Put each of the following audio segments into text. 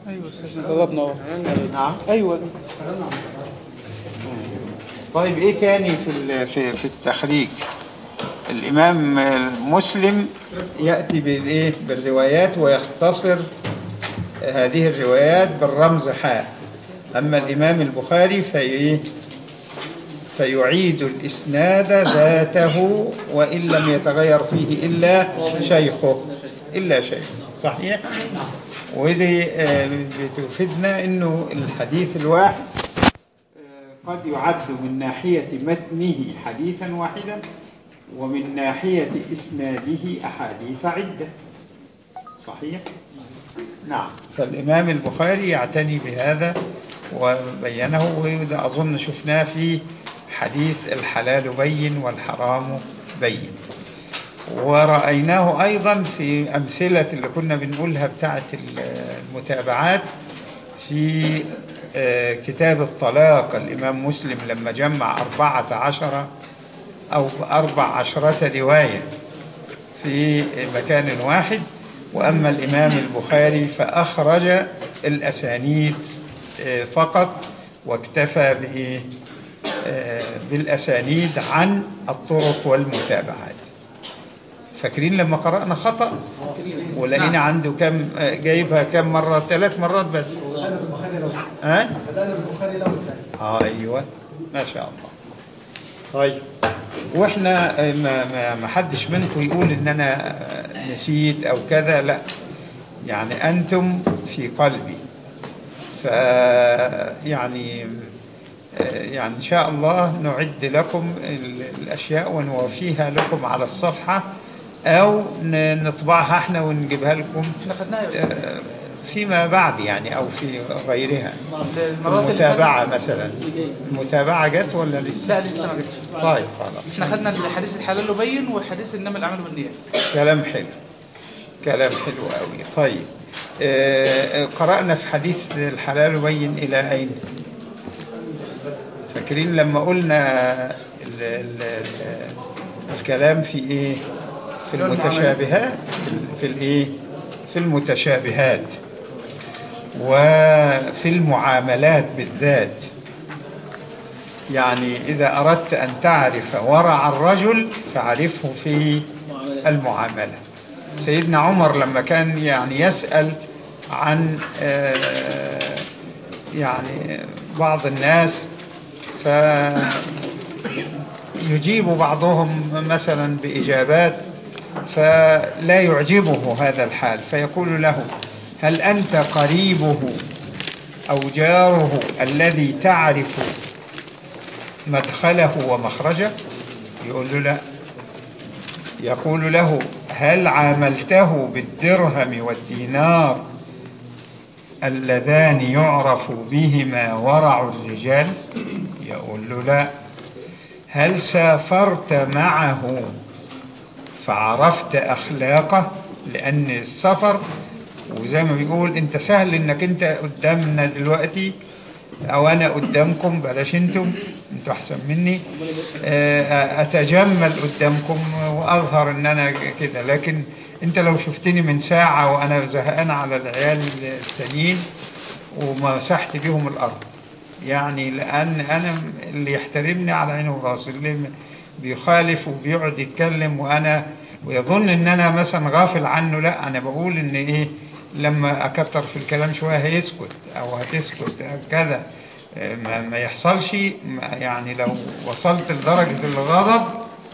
ايوه استاذ جاوبنا اهو نعم ايوه طيب ايه تاني في ال- في في التخريج الامام مسلم ياتي بالايه بالروايات ويختصر هذه الروايات بالرمز حاء اما الامام البخاري في فيعيد الاسناد ذاته وان لم يتغير فيه الا شيخه الا شيخه صحيح ودي آه، بتفيدنا انه الحديث الواحد قد يعد من ناحية متنه حديثا واحدا ومن ناحية إسناده أحاديث عدة صحيح؟ نعم فالإمام البخاري يعتني بهذا وبينه وده أظن شفناه في حديث الحلال بين والحرام بين ورأيناه أيضا في أمثلة اللي كنا بنقولها بتاعة المتابعات في آه، كتاب الطلاق الإمام مسلم لما جمع أربعة عشر أو أربع عشرة رواية في مكان واحد وأما الإمام البخاري فأخرج الأسانيد آه، فقط واكتفى بإيه؟ آه، بالأسانيد عن الطرق والمتابعات فاكرين لما قرأنا خطأ ولقينا عنده كم آه، جايبها كم مرة ثلاث مرات بس بدأنا بالبخاري لو ها بدأنا بالبخاري لو ثاني آه ايوه ما شاء الله طيب واحنا آه، ما ما ما حدش منكم يقول ان انا آه، نسيت او كذا لا يعني انتم في قلبي ف يعني آه، يعني ان شاء الله نعد لكم ال- الاشياء ونوفيها لكم على الصفحه او ن- نطبعها احنا ونجيبها لكم احنا خدناها يا استاذ آه، فيما بعد يعني او في غيرها في المرات اللي المتابعة فاتت- مثلا المتابعة جت ولا لسه؟ لا لسه ما جتش طيب خلاص احنا خدنا حديث الحلال بين وحديث انما الاعمال بالنيات كلام حلو كلام حلو قوي طيب آه، آه، قرأنا في حديث الحلال بين إلى أين؟ فاكرين لما قلنا ال ال ال الكلام في إيه؟ في المتشابهات في الإيه؟ في المتشابهات وفي المعاملات بالذات يعني إذا أردت أن تعرف ورع الرجل فاعرفه في المعاملة سيدنا عمر لما كان يعني يسأل عن آه، يعني بعض الناس فيجيب بعضهم مثلا بإجابات فلا يعجبه هذا الحال فيقول له هل أنت قريبه أو جاره الذي تعرف مدخله ومخرجه يقول له لا يقول له هل عاملته بالدرهم والدينار اللذان يعرف بهما ورع الرجال يقول له لا هل سافرت معه فعرفت أخلاقه لأن السفر وزي ما بيقول انت سهل انك انت قدامنا دلوقتي او انا قدامكم بلاش انتم انتوا احسن مني آه، اتجمل قدامكم واظهر ان انا كده لكن انت لو شفتني من ساعة وانا زهقان على العيال التانيين ومسحت بيهم الارض يعني لان انا اللي يحترمني على عينه وراسه اللي بيخالف وبيقعد يتكلم وانا ويظن ان انا مثلا غافل عنه لا انا بقول ان ايه لما اكتر في الكلام شويه هيسكت او هتسكت أو كذا آه، ما, ما يحصلش ما- يعني لو وصلت لدرجه الغضب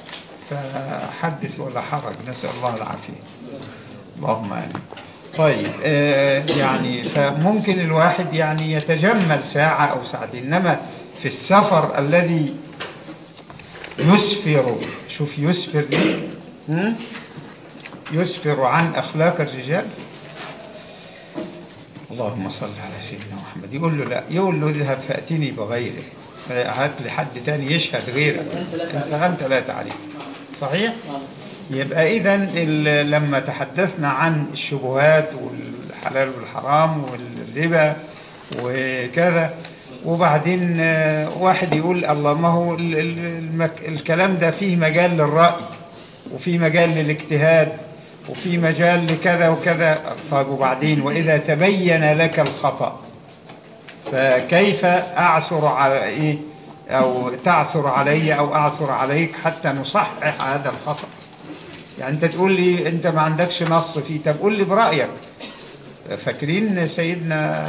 فحدث ولا حرج نسال الله العافيه اللهم امين طيب آه يعني فممكن الواحد يعني يتجمل ساعة أو ساعتين إنما في السفر الذي يسفر شوف يسفر إيه؟ هم؟ يسفر عن أخلاق الرجال اللهم صل على سيدنا محمد يقول له لا يقول له اذهب فأتني بغيره هات لي حد تاني يشهد غيرك انت انت لا تعرف صحيح يبقى اذا ال- لما تحدثنا عن الشبهات والحلال والحرام والربا وكذا وبعدين آه، واحد يقول الله ما هو ال- ال- المك- الكلام ده فيه مجال للرأي وفيه مجال للاجتهاد وفي مجال لكذا وكذا طيب وبعدين وإذا تبين لك الخطأ فكيف أعثر على إيه أو تعثر علي أو أعثر عليك حتى نصحح هذا الخطأ يعني أنت تقول لي أنت ما عندكش نص فيه طب قول لي برأيك فاكرين سيدنا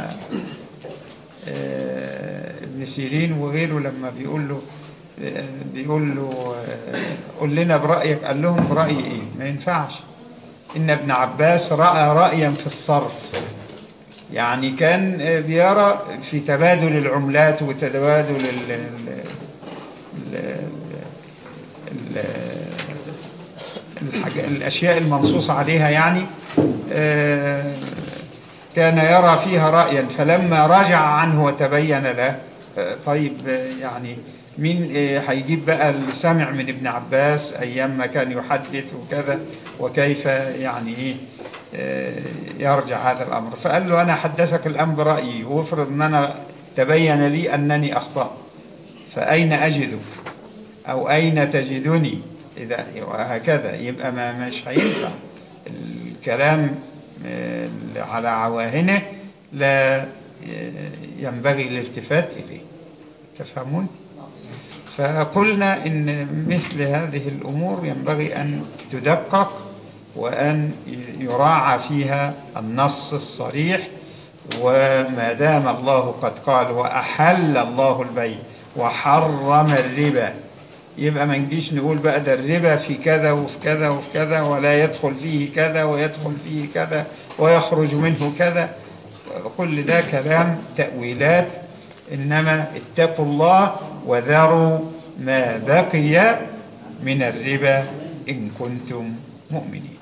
آه، ابن سيرين وغيره لما بيقول له آه، بيقول له آه، قول لنا برأيك قال لهم برأيي إيه ما ينفعش إن ابن عباس رأى رأيا في الصرف يعني كان بيرى في تبادل العملات وتبادل ال ال ال ال الحاجة الأشياء المنصوص عليها يعني آه، كان يرى فيها رأيا فلما رجع عنه وتبين له آه، طيب آه، يعني مين آه، هيجيب بقى اللي سمع من ابن عباس أيام ما كان يحدث وكذا وكيف يعني إيه آه، يرجع هذا الأمر فقال له أنا حدثك الآن برأيي وافرض أن أنا تبين لي أنني أخطأت فأين أجدك أو أين تجدني إذا وهكذا يبقى ما مش هينفع الكلام آه، على عواهنه لا آه، ينبغي الالتفات إليه تفهمون؟ فقلنا إن مثل هذه الأمور ينبغي أن تدقق وأن يراعى فيها النص الصريح وما دام الله قد قال وأحل الله البيع وحرم الربا يبقى ما نجيش نقول بقى ده الربا في كذا وفي كذا وفي كذا ولا يدخل فيه كذا ويدخل فيه كذا ويخرج منه كذا كل ده كلام تأويلات إنما اتقوا الله وذروا ما بقي من الربا إن كنتم مؤمنين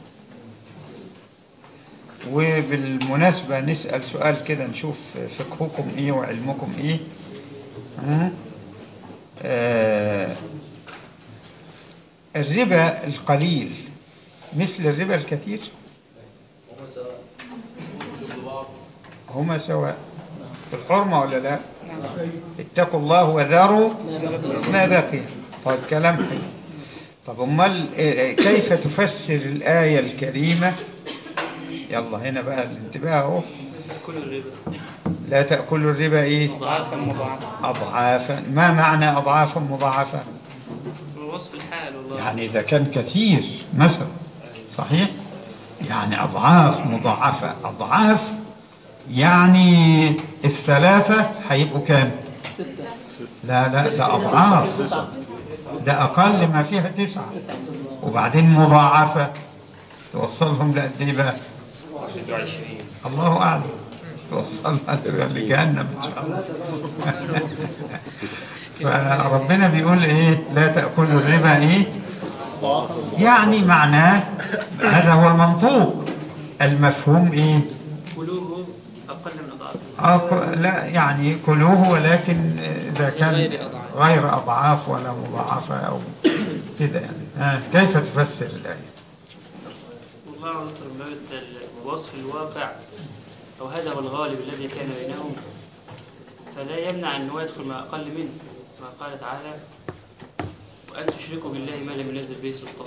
وبالمناسبة نسأل سؤال كده نشوف فقهكم إيه وعلمكم إيه ها؟ آه الربا القليل مثل الربا الكثير هما سواء في الحرمة ولا لا اتقوا الله وذروا ما بقي طيب كلام حلو طب امال آه، كيف تفسر الآية الكريمة يلا هنا بقى الانتباه اهو كل الربا لا تأكلوا الربا ايه ضعافا مضاعفا أضعافا ما معنى أضعافا مضاعفة من وصف الحال والله يعني إذا كان كثير مثلا صحيح يعني أضعاف مضاعفة أضعاف يعني الثلاثة هيبقوا كام لا لا ده أضعاف ده أقل ما فيها تسعة وبعدين مضاعفة توصلهم لقد إيه بقى 21 الله أعلم توصلها لجهنم إن شاء الله فربنا بيقول إيه لا تأكلوا الربا إيه يعني معناه هذا هو المنطوق المفهوم إيه كلوه أقل من أضعاف آه ك- لا يعني كلوه ولكن إذا كان غير أضعاف. غير أضعاف ولا مضاعفة أو كده يعني آه كيف تفسر الآية والله عز وجل باب وصف الواقع أو هذا هو الغالب الذي كان بينهم فلا يمنع أن هو يدخل ما أقل منه ما قال تعالى وأن تشركوا بالله ما لم ينزل به سلطان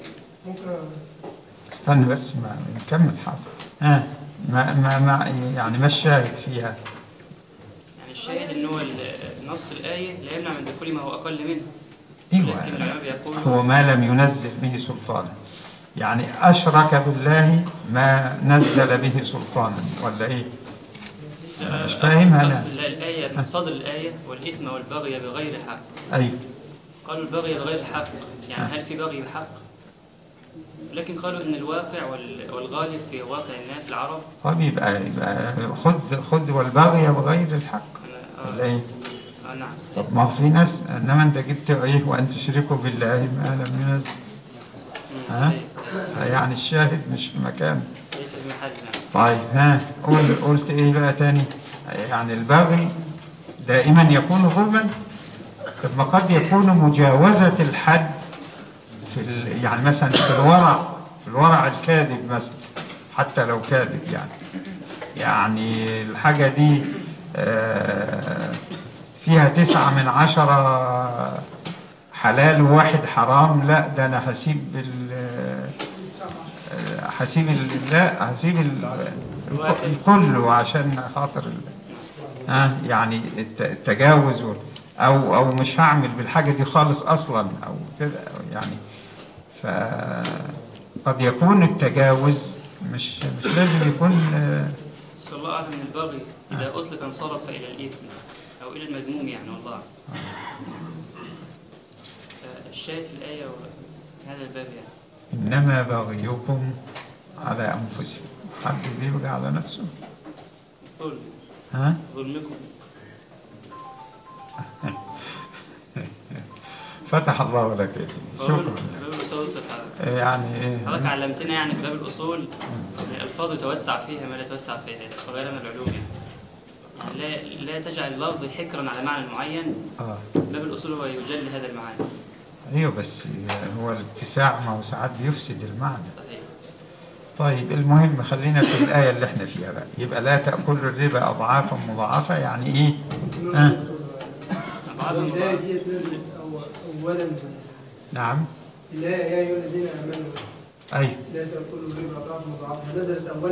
استنى بس ما نكمل حاضر آه ما ما ما يعني ما الشاهد فيها يعني الشاهد أن هو ال- نص الآية لا يمنع من دخول ما هو أقل منه ايوه لكن العلماء بيقولوا هو ما لم ينزل به سلطانا يعني اشرك بالله ما نزل به سلطانا ولا ايه مش فاهم انا أقصد لا الآية من صدر الآية والإثم والبغي بغير حق ايوه قالوا البغي بغير حق يعني هل في بغي بحق لكن قالوا ان الواقع وال- والغالب في واقع الناس العرب طب يبقى يبقى خذ خذ والبغي بغير الحق آه، ولا ايه آه نعم طب ما هو في ناس انما انت جبت ايه وان تشركوا بالله ما لم ينزل مم، ها صحيح، يعني الشاهد مش في مكانه صحيح. ليس بمحل نعم طيب ها قول قلت ايه بقى تاني يعني البغي دائما يكون ظلما طب ما قد يكون مجاوزة الحد في ال... يعني مثلا في الورع في الورع الكاذب مثلا حتى لو كاذب يعني يعني الحاجة دي آه، فيها تسعة من عشرة حلال وواحد حرام لا ده أنا هسيب ال- هسيب ال- لا هسيب ال- الكل عشان خاطر ال- ها يعني الت- التجاوز وال- او او مش هعمل بالحاجه دي خالص اصلا او كده يعني فقد يكون التجاوز مش مش لازم يكون آه، بس الله أعلم أن البغي إذا أطلق انصرف إلى الإثم أو إلى المذموم يعني والله أعلم. الشاهد في الآية هذا الباب يعني انما بغيكم على انفسكم حد بيبقى على نفسه ظلم ها ظلمكم فتح الله لك يا سيدي شكرا باب الأصول تتعلم. يعني ايه حضرتك علمتنا يعني في باب الأصول أن الألفاظ يتوسع فيها ما لا يتوسع فيها وغيرها من العلوم يعني. يعني لا لا تجعل اللفظ حكرا على معنى معين اه باب الأصول هو يجلي هذا المعاني ايوه بس هو الاتساع ما هو ساعات بيفسد المعنى صحيح طيب المهم خلينا في الآية اللي احنا فيها بقى يبقى لا تأكلوا الربا أضعافا مضاعفة يعني إيه؟ ها؟ أضعاف الآية مضاعفة. دي نزلت أو- أولا نعم الآية يا أيها الذين آمنوا أي لا تأكلوا الربا أضعافا مضاعفة نزلت أولا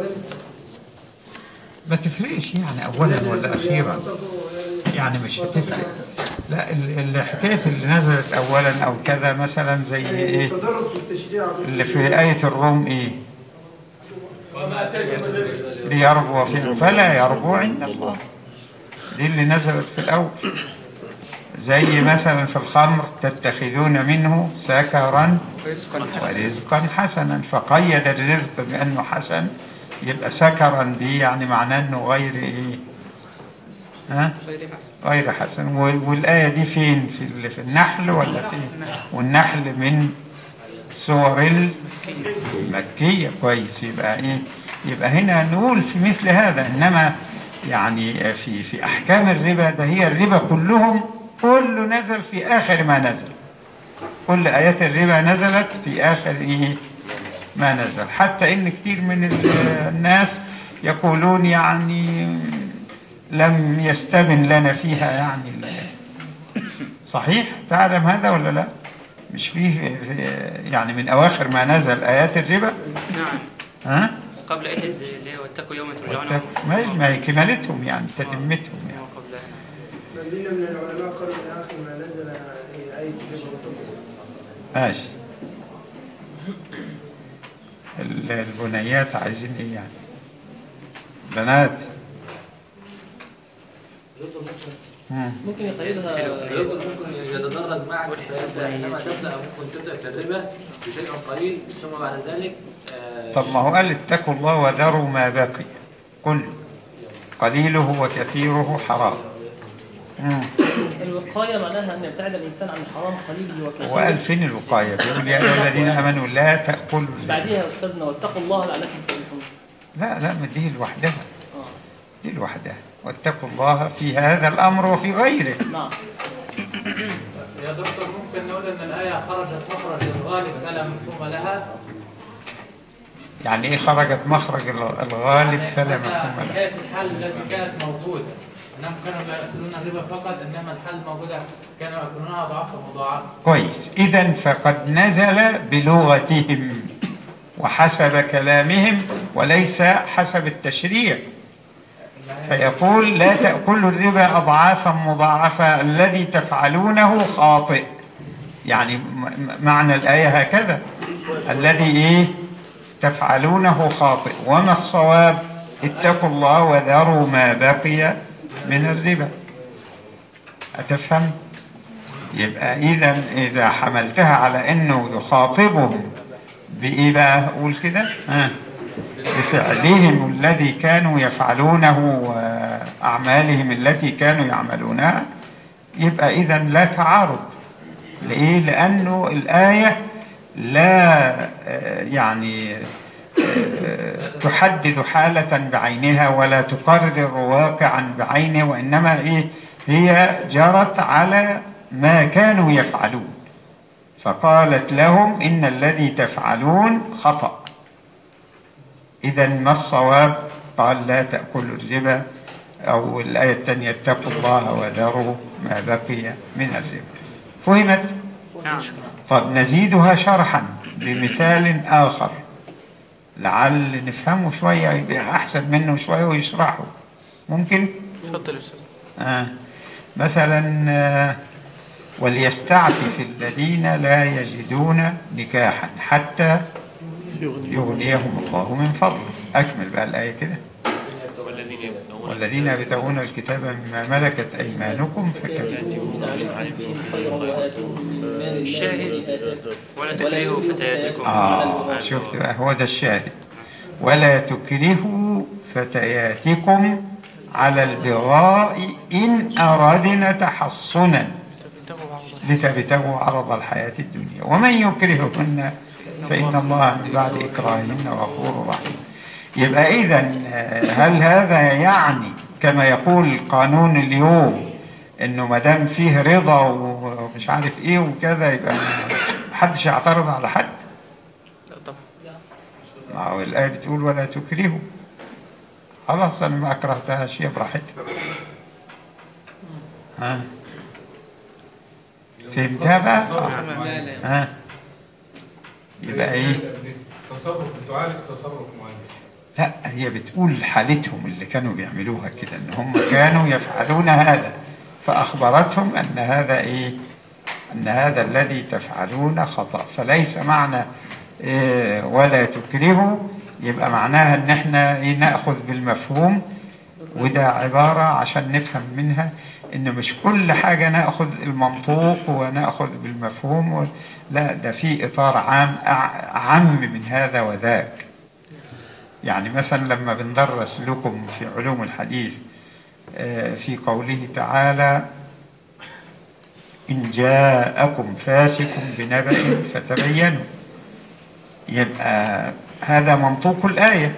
ما تفرقش يعني أولا ولا أخيرا يعني مش هتفرق لا ال- ال- حكاية اللي نزلت أولا أو كذا مثلا زي يعني إيه؟ التدرج في التشريع اللي في آية الروم إيه؟ وما أتاكم الربا ليربو في فلا يربو عند الله دي اللي نزلت في الأول زي مثلا في الخمر تتخذون منه سكرا رزقا حسنا ورزقا حسنا فقيد الرزق بأنه حسن يبقى سكرا دي يعني معناه أنه غير إيه ها غير حسن غير حسن و- والآية دي فين في ال- في النحل ولا فين والنحل من سور المكية كويس يبقى إيه يبقى هنا نقول في مثل هذا إنما يعني في في أحكام الربا ده هي الربا كلهم كله نزل في آخر ما نزل كل آيات الربا نزلت في آخر إيه ما نزل حتى إن كتير من ال- الناس يقولون يعني لم يستبن لنا فيها يعني ال- صحيح تعلم هذا ولا لا مش فيه في- يعني من أواخر ما نزل آيات الربا نعم ها قبل آية اللي هي واتقوا يوما ترجعون واتقوا- ما ما هي كمالتهم يعني تتمتهم يعني قبلها مدينة من العلماء قالوا في آخر ما نزل آية الربا وتقوى ماشي ال- البنيات عايزين ايه يعني بنات مم. ممكن يقيدها يمكن ممكن يتدرج معك فيبدا عندما تبدا ممكن تبدا في الربا بشيء قليل ثم بعد ذلك آه، طب ما هو قال اتقوا الله وذروا ما بقي كله قليله وكثيره حرام مم. الوقاية معناها أن يبتعد الإنسان عن الحرام قليل وكثير وقال فين الوقاية بيقول يا أيها الذين آمنوا لا تأكلوا الربا. بعديها يا أستاذنا واتقوا الله لعلكم تفلحون لا لا ما دي لوحدها آه. دي لوحدها واتقوا الله في هذا الأمر وفي غيره نعم يا دكتور ممكن نقول ان الايه خرجت مخرج الغالب فلا مفهوم لها يعني ايه خرجت مخرج الغ- الغالب فلا مثلا مفهوم له حكايه الحل التي كانت موجوده انهم كانوا لا ياكلون الربا فقط انما الحل موجوده كانوا ياكلونها اضعاف مضاعفه كويس اذا فقد نزل بلغتهم وحسب كلامهم وليس حسب التشريع فيقول لا تأكلوا الربا أضعافا مضاعفة الذي تفعلونه خاطئ يعني م- م- معنى الآية هكذا الذي إيه تفعلونه خاطئ وما الصواب اتقوا الله وذروا ما بقي من الربا أتفهم يبقى إذا إذا حملتها على إنه يخاطبهم بإيه بقى أقول كده ها بفعلهم الذي كانوا يفعلونه وأعمالهم التي كانوا يعملونها يبقى إذا لا تعارض لإيه؟ لأنه الآية لا آه، يعني آه، تحدد حالة بعينها ولا تقرر واقعا بعينه وإنما إيه هي جرت على ما كانوا يفعلون فقالت لهم إن الذي تفعلون خطأ إذا ما الصواب قال لا تأكلوا الربا أو الآية الثانية اتقوا الله وذروا ما بقي من الربا فهمت؟ نعم طب نزيدها شرحا بمثال آخر لعل نفهمه شوية يبقى أحسن منه شوية ويشرحه ممكن؟ اتفضل يا استاذ آه. مثلا آه، وليستعفف الذين لا يجدون نكاحا حتى يغنيهم الله من فضله أكمل بقى الآية كده والذين يبتغون والذين يبتغون الكتاب مما ملكت أيمانكم فكتبوا الشاهد ولا تكرهوا فتياتكم آه شفت بقى هو ده الشاهد ولا تكرهوا فتياتكم على البغاء إن أردنا تحصنا لتبتغوا عرض الحياة الدنيا ومن يكرههن فإن الله من بعد إكراههن غفور رحيم يبقى إذا هل هذا يعني كما يقول قانون اليوم إنه ما دام فيه رضا ومش عارف إيه وكذا يبقى محدش يعترض على حد لا طبعا ما هو الآية بتقول ولا تكرهوا خلاص أنا ما أكرهتهاش هي براحتها ها فهمتها بقى؟ آه. ها يبقى إيه؟ تصرف بتعالج تصرف معين لا هي بتقول حالتهم اللي كانوا بيعملوها كده ان هم كانوا يفعلون هذا فاخبرتهم ان هذا ايه ان هذا الذي تفعلون خطا فليس معنى إيه ولا تكرهوا يبقى معناها ان احنا ايه ناخذ بالمفهوم وده عباره عشان نفهم منها ان مش كل حاجه ناخذ المنطوق وناخذ بالمفهوم و... لا ده في اطار عام أع- عام من هذا وذاك يعني مثلا لما بندرس لكم في علوم الحديث آه، في قوله تعالى إن جاءكم فاسق بنبأ فتبينوا يبقى هذا منطوق الآية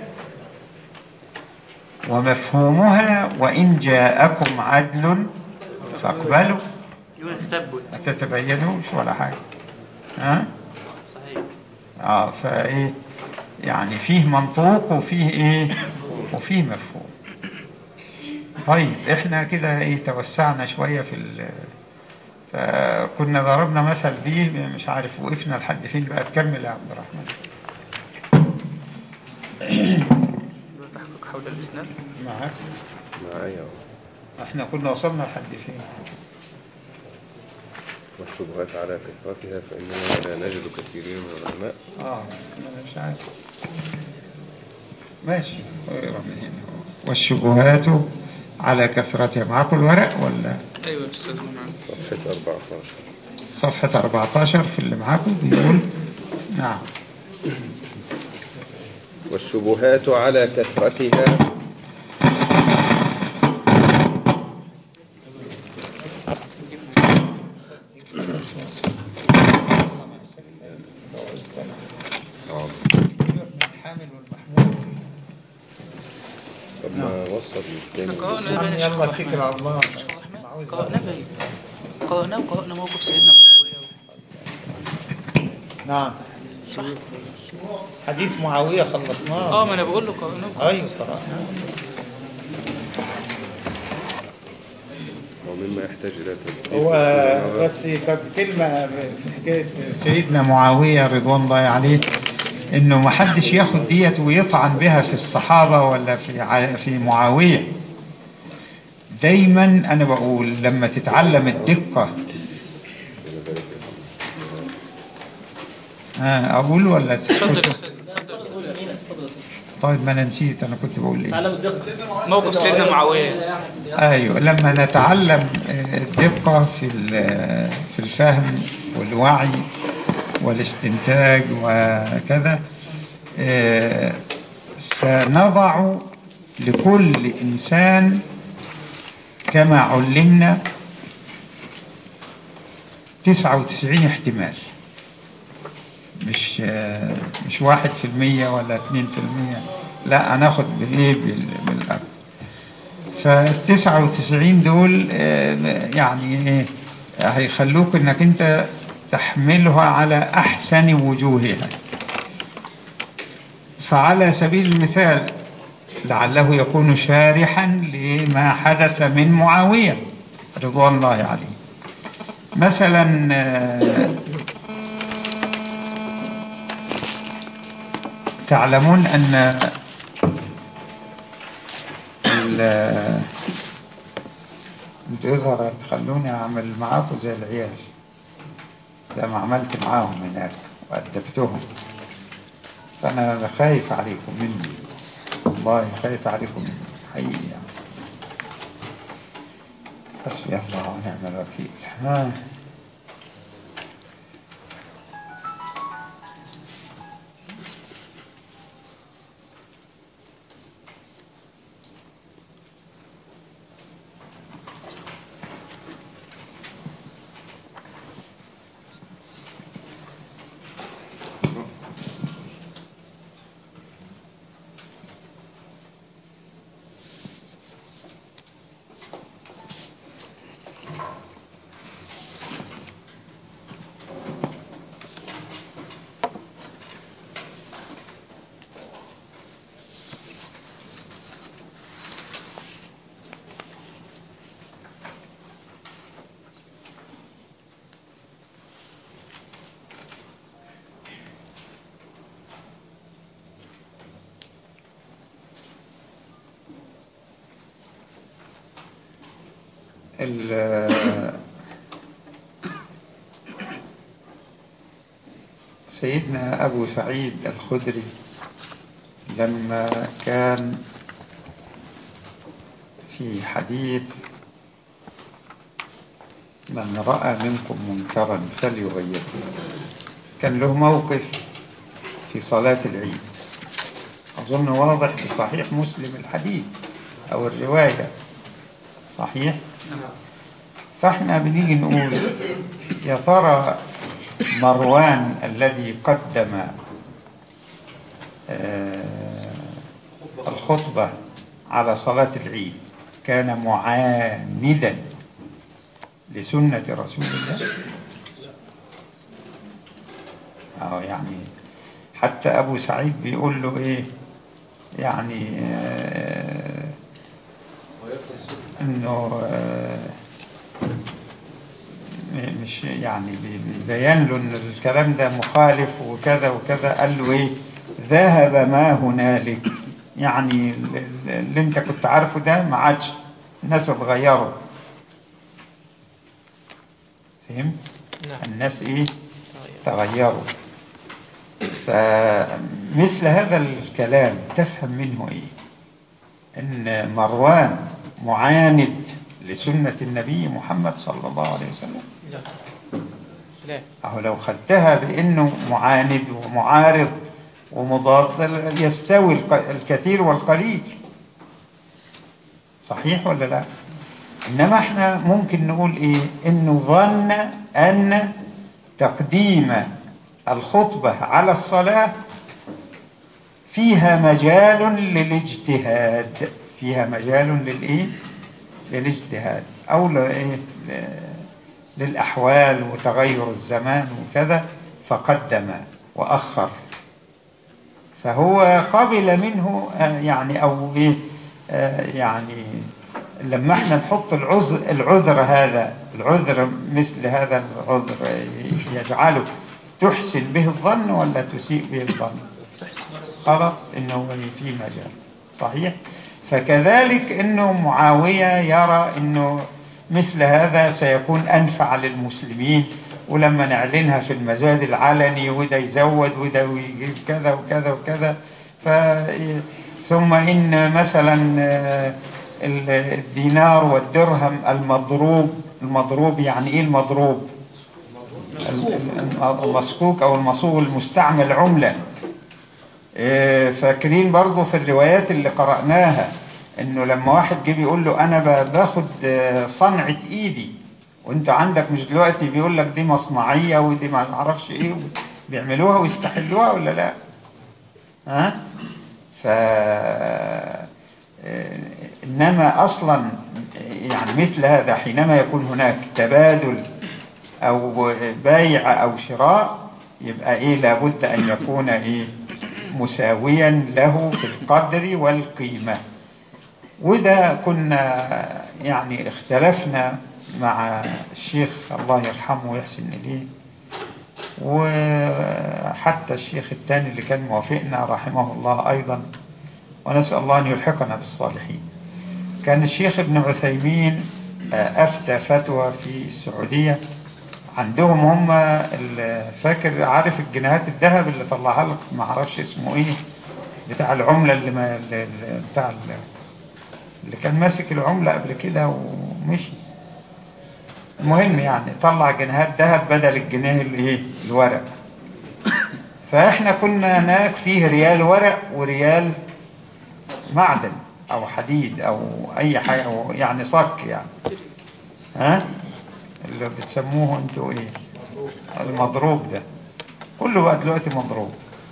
ومفهومها وإن جاءكم عدل فاقبلوا يقول تثبت ما تتبينوش ولا حاجة ها؟ صحيح اه فايه يعني فيه منطوق وفيه ايه وفيه مفهوم طيب احنا كده ايه توسعنا شويه في ال فكنا ضربنا مثل بيه مش عارف وقفنا لحد فين بقى تكمل يا عبد الرحمن تحقق حول الاسناد معاك معايا احنا كنا وصلنا لحد فين والشبهات على كثرتها فإننا لا نجد كثيرين من العلماء اه انا مش عارف ماشي اقرا من هنا والشبهات على كثرتها معاكم الورق ولا ايوه يا استاذ معاذ صفحة 14 صفحة 14 في اللي معاكم بيقول نعم والشبهات على كثرتها الحامل والمحمول طب ما وصل احنا التاني قرأنا يلا بين الشيخ عبد اتكل الرحمن. على الله قرأنا بين قرأنا وقرأنا موقف سيدنا معاوية نعم صح حديث معاوية خلصناه اه ما انا بقول له قرأنا ايوه قرأنا ومما يحتاج إلى تدقيق هو وإلى بس طب كلمة في حكاية سيدنا معاوية رضوان الله عليه انه ما حدش ياخد ديت ويطعن بها في الصحابة ولا في ع- في معاوية دايما انا بقول لما تتعلم الدقة ها اقول ولا اتفضل يا تسكت استاذ اتفضل يا أستاذ. طيب ما انا نسيت انا كنت بقول ايه تعلم الدقة موقف سيدنا معاوية ايوه لما نتعلم آه، الدقه في ال- في الفهم والوعي والاستنتاج وكذا آه، سنضع لكل انسان كما علمنا 99 احتمال مش آه، مش واحد في المية ولا اتنين في المية لا هناخد بايه بال- بالاكثر فالتسعة وتسعين دول آه، يعني إيه، هيخلوك انك انت تحملها على احسن وجوهها فعلى سبيل المثال لعله يكون شارحا لما حدث من معاوية رضوان الله عليه مثلا آه، تعلمون أن ال- انتوا يظهر هتخلوني أعمل معاكم زي العيال زي ما عملت معاهم هناك وأدبتهم فأنا خايف عليكم مني والله خايف عليكم مني حقيقي يعني حسبي الله ونعم الوكيل ها ال- سيدنا أبو سعيد الخدري لما كان في حديث من رأى منكم منكرا فليغيره كان له موقف في صلاة العيد أظن واضح في صحيح مسلم الحديث أو الرواية صحيح فاحنا بنيجي نقول يا ترى مروان الذي قدم آه، الخطبة على صلاة العيد كان معاندا لسنة رسول الله أو يعني حتى أبو سعيد بيقول له إيه يعني آه، إنه آه، م- مش يعني بي- بيبين له إن الكلام ده مخالف وكذا وكذا قال له إيه ذهب ما هنالك يعني ال- ال- اللي أنت كنت عارفه ده ما عادش الناس اتغيروا فهمت؟ الناس إيه تغيروا فمثل هذا الكلام تفهم منه ايه ان مروان معاند لسنة النبي محمد صلى الله عليه وسلم لا لا أهو لو خدتها بأنه معاند ومعارض ومضاد يستوي الق- الكثير والقليل صحيح ولا لا إنما احنا ممكن نقول إيه إنه ظن أن تقديم الخطبة على الصلاة فيها مجال للاجتهاد فيها مجال للإيه للاجتهاد أو لإيه ل- للأحوال وتغير الزمان وكذا فقدم وأخر فهو قبل منه آه، يعني أو إيه آه، يعني لما احنا نحط العذر, العذر هذا العذر مثل هذا العذر آه، يجعله تحسن به الظن ولا تسيء به الظن خلاص انه في مجال صحيح فكذلك انه معاويه يرى انه مثل هذا سيكون انفع للمسلمين ولما نعلنها في المزاد العلني وده يزود وده يجيب كذا وكذا وكذا ف ثم ان مثلا آه، الدينار والدرهم المضروب المضروب يعني ايه المضروب المصكوك او المصوغ المستعمل عمله إيه، فاكرين برضو في الروايات اللي قرأناها انه لما واحد جه بيقول له انا ب- باخد آه، صنعة ايدي وانت عندك مش دلوقتي بيقول لك دي مصنعية ودي ما اعرفش ايه بيعملوها ويستحلوها ولا لا ها ف آه، انما اصلا يعني مثل هذا حينما يكون هناك تبادل او بيع او شراء يبقى ايه لابد ان يكون ايه مساويا له في القدر والقيمه وده كنا يعني اختلفنا مع الشيخ الله يرحمه ويحسن اليه وحتى الشيخ الثاني اللي كان موافقنا رحمه الله أيضا ونسأل الله أن يلحقنا بالصالحين كان الشيخ ابن عثيمين آه، أفتى فتوى في السعودية عندهم هم ال- فاكر عارف الجنيهات الذهب اللي طلعها لك ما اعرفش اسمه ايه بتاع العملة اللي ما اللي اللي- بتاع ال- اللي كان ماسك العملة قبل كده ومشي المهم يعني طلع جنيهات ذهب بدل الجنيه الايه الورق فاحنا كنا هناك فيه ريال ورق وريال معدن او حديد او اي حاجه أو يعني صك يعني ها اللي بتسموه انتوا ايه المضروب ده كله بقى دلوقتي مضروب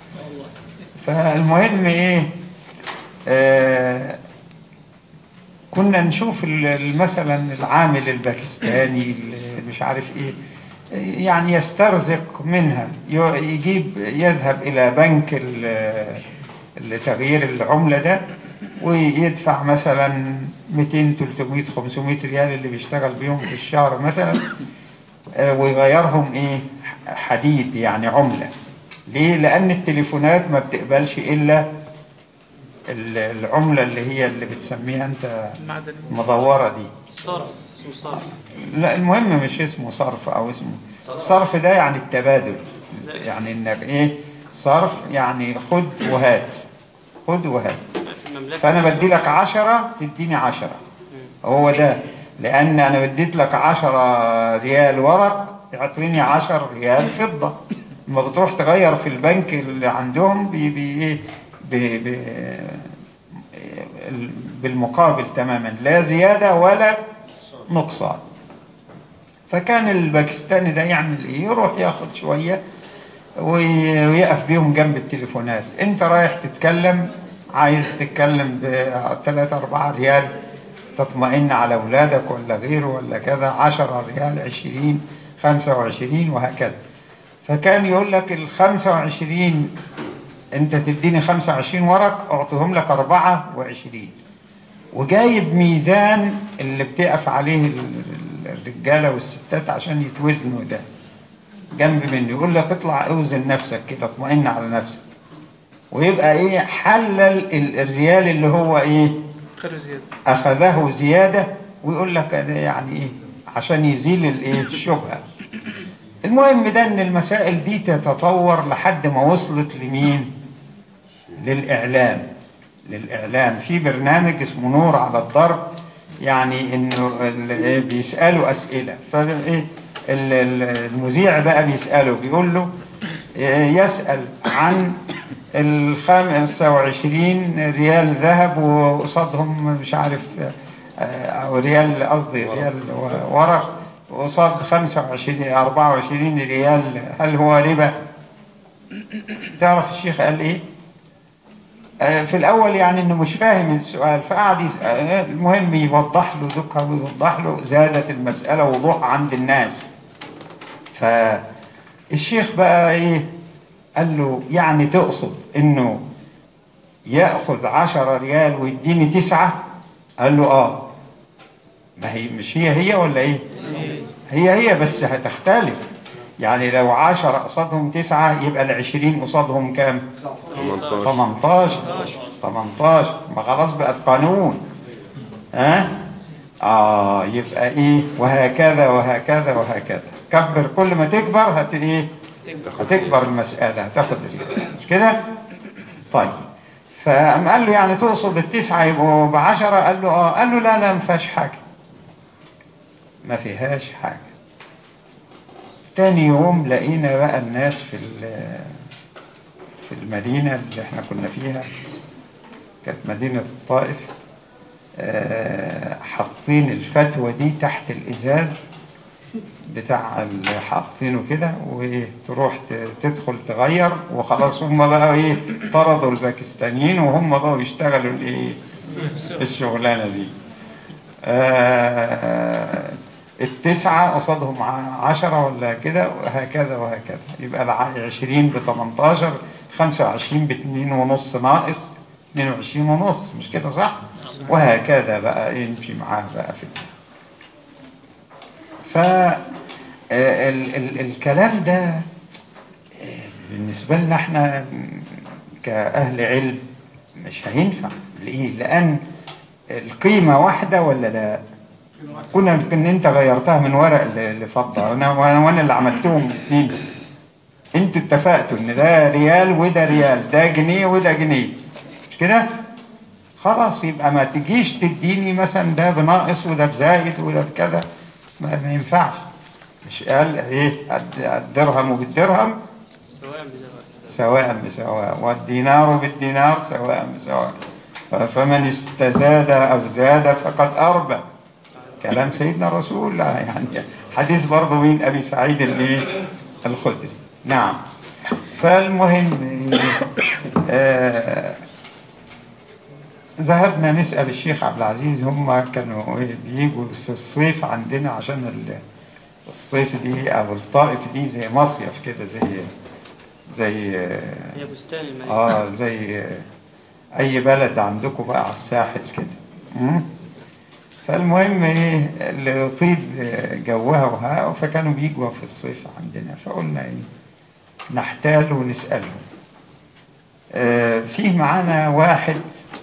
فالمهم ايه آه كنا نشوف ال- ال- مثلا العامل الباكستاني اللي مش عارف ايه يعني يسترزق منها ي- يجيب يذهب الى بنك ال- لتغيير العملة ده ويدفع مثلا 200 300 500 ريال اللي بيشتغل بيهم في الشهر مثلا آه، ويغيرهم ايه حديد يعني عملة ليه لان التليفونات ما بتقبلش الا ال- العملة اللي هي اللي بتسميها انت المعدن مدورة دي صرف اسمه صرف لا المهم مش اسمه صرف او اسمه الصرف ده يعني التبادل يعني انك ايه صرف يعني خد وهات خد وهات في المملكة فانا بدي لك عشرة تديني عشرة هو ده لان انا بديت لك عشرة ريال ورق يعطيني عشر ريال فضة لما بتروح تغير في البنك اللي عندهم بي بي ايه بي بي بالمقابل تماما لا زيادة ولا نقصان فكان الباكستاني ده يعمل ايه يروح ياخد شوية وي- ويقف بيهم جنب التليفونات انت رايح تتكلم عايز تتكلم بثلاثة أربعة ريال تطمئن على أولادك ولا غيره ولا كذا عشرة ريال عشرين خمسة وعشرين وهكذا فكان يقول لك الخمسة وعشرين انت تديني خمسة وعشرين ورق اعطيهم لك أربعة وعشرين وجايب ميزان اللي بتقف عليه ال- ال- الرجالة والستات عشان يتوزنوا ده جنب منه يقول لك اطلع اوزن نفسك كده اطمئن على نفسك ويبقى ايه حلل ال- الريال اللي هو ايه خير زيادة اخذه زيادة ويقول لك ده يعني ايه عشان يزيل الايه الشبهة المهم ده ان المسائل دي تتطور لحد ما وصلت لمين للاعلام للاعلام في برنامج اسمه نور على الضرب يعني انه ال- إيه بيسالوا اسئله فايه ال- ال- المذيع بقى بيساله بيقول له إيه يسال عن ال 25 ريال ذهب وقصادهم مش عارف آه، او ريال قصدي ريال ورق وقصاد 25 24 ريال هل هو ربا؟ تعرف الشيخ قال ايه؟ آه، في الاول يعني انه مش فاهم السؤال فقعد يس- آه، المهم يوضح له دكها ويوضح له زادت المساله وضوح عند الناس فالشيخ بقى ايه قال له يعني تقصد انه ياخذ عشرة ريال ويديني تسعة قال له اه ما هي مش هي هي ولا ايه هي هي بس هتختلف يعني لو عشرة قصادهم تسعة يبقى العشرين قصادهم كام 18 18 18 ما خلاص بقت قانون ها اه يبقى ايه وهكذا وهكذا وهكذا كبر كل ما تكبر هت ايه هتكبر المسألة هتاخد ريال مش كده طيب فقام قال له يعني تقصد التسعة يبقوا بعشرة قال له اه قال له لا لا ما فيهاش حاجة ما فيهاش حاجة تاني يوم لقينا بقى الناس في ال- في المدينة اللي احنا كنا فيها كانت مدينة الطائف آه، حاطين الفتوى دي تحت الإزاز بتاع اللي حاطينه كده وتروح ت- تدخل تغير وخلاص هم بقى ايه طردوا الباكستانيين وهم بقوا يشتغلوا الايه الشغلانة دي آه، التسعة قصادهم ع- عشرة ولا كده وهكذا وهكذا يبقى العشرين بثمنتاشر خمسة وعشرين باتنين ونص ناقص اتنين وعشرين ونص مش كده صح؟ وهكذا بقى يمشي معاه بقى في ف ال ال الكلام ده بالنسبة لنا احنا كأهل علم مش هينفع ليه؟ لأن القيمة واحدة ولا لا؟ كنا ان انت غيرتها من ورق ل- لفضة انا وانا وأنا اللي عملتهم اتنين انتوا اتفقتوا ان ده ريال وده ريال ده جنيه وده جنيه مش كده؟ خلاص يبقى ما تجيش تديني مثلا ده بناقص وده بزايد وده بكذا ما, ما ينفعش مش قال ايه الد- الدرهم بالدرهم سواء بسواء سواء بسواء والدينار بالدينار سواء بسواء فمن استزاد أو زاد فقد أربى كلام سيدنا الرسول لا يعني حديث برضه من أبي سعيد الإيه؟ الخدري نعم فالمهم آه ذهبنا نسأل الشيخ عبد العزيز هم كانوا إيه بيجوا في الصيف عندنا عشان ال- الصيف دي أو الطائف دي زي مصيف كده زي زي هي بستان الملك اه زي اي بلد عندكم بقى على الساحل كده مم؟ فالمهم ايه اللي يطيب جوها وها فكانوا بيجوا في الصيف عندنا فقلنا ايه نحتال ونسألهم آه فيه معانا واحد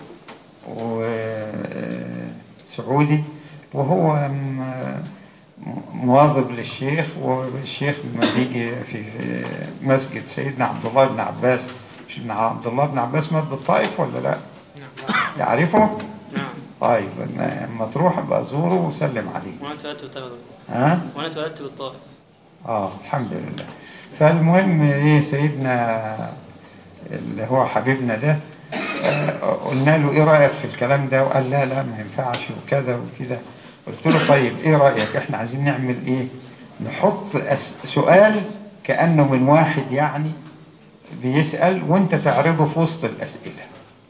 وسعودي وهو م- مواظب للشيخ والشيخ لما بيجي في في مسجد سيدنا عبد الله بن عباس مش ابن عبد الله بن عباس مات بالطائف ولا لا؟ تعرفه؟ نعم طيب لما لما تروح ابقى زوره وسلم عليه وانا اتولدت بالطائف ها؟ وانا اتولدت بالطائف اه الحمد لله فالمهم ايه سيدنا اللي هو حبيبنا ده آه، قلنا له ايه رايك في الكلام ده وقال لا لا ما ينفعش وكذا وكده قلت له طيب ايه رايك احنا عايزين نعمل ايه نحط أس سؤال كانه من واحد يعني بيسال وانت تعرضه في وسط الاسئله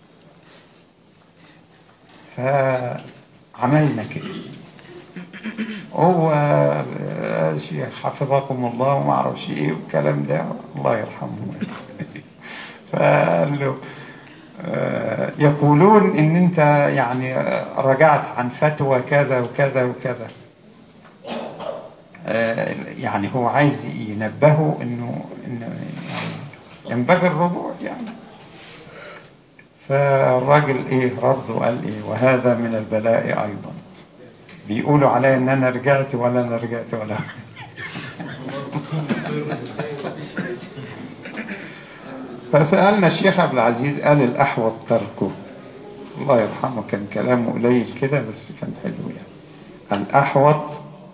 فعملنا كده هو يا شيخ حفظكم الله وما اعرفش ايه والكلام ده الله يرحمه فقال له آه، يقولون ان انت يعني رجعت عن فتوى كذا وكذا وكذا آه، يعني هو عايز ينبهه انه انه يعني ينبغي الرجوع يعني فالراجل ايه رد وقال ايه وهذا من البلاء ايضا بيقولوا عليا ان انا رجعت ولا انا رجعت ولا فسألنا الشيخ عبد العزيز قال الأحوط تركه الله يرحمه كان كلامه قليل كده بس كان حلو يعني الأحوط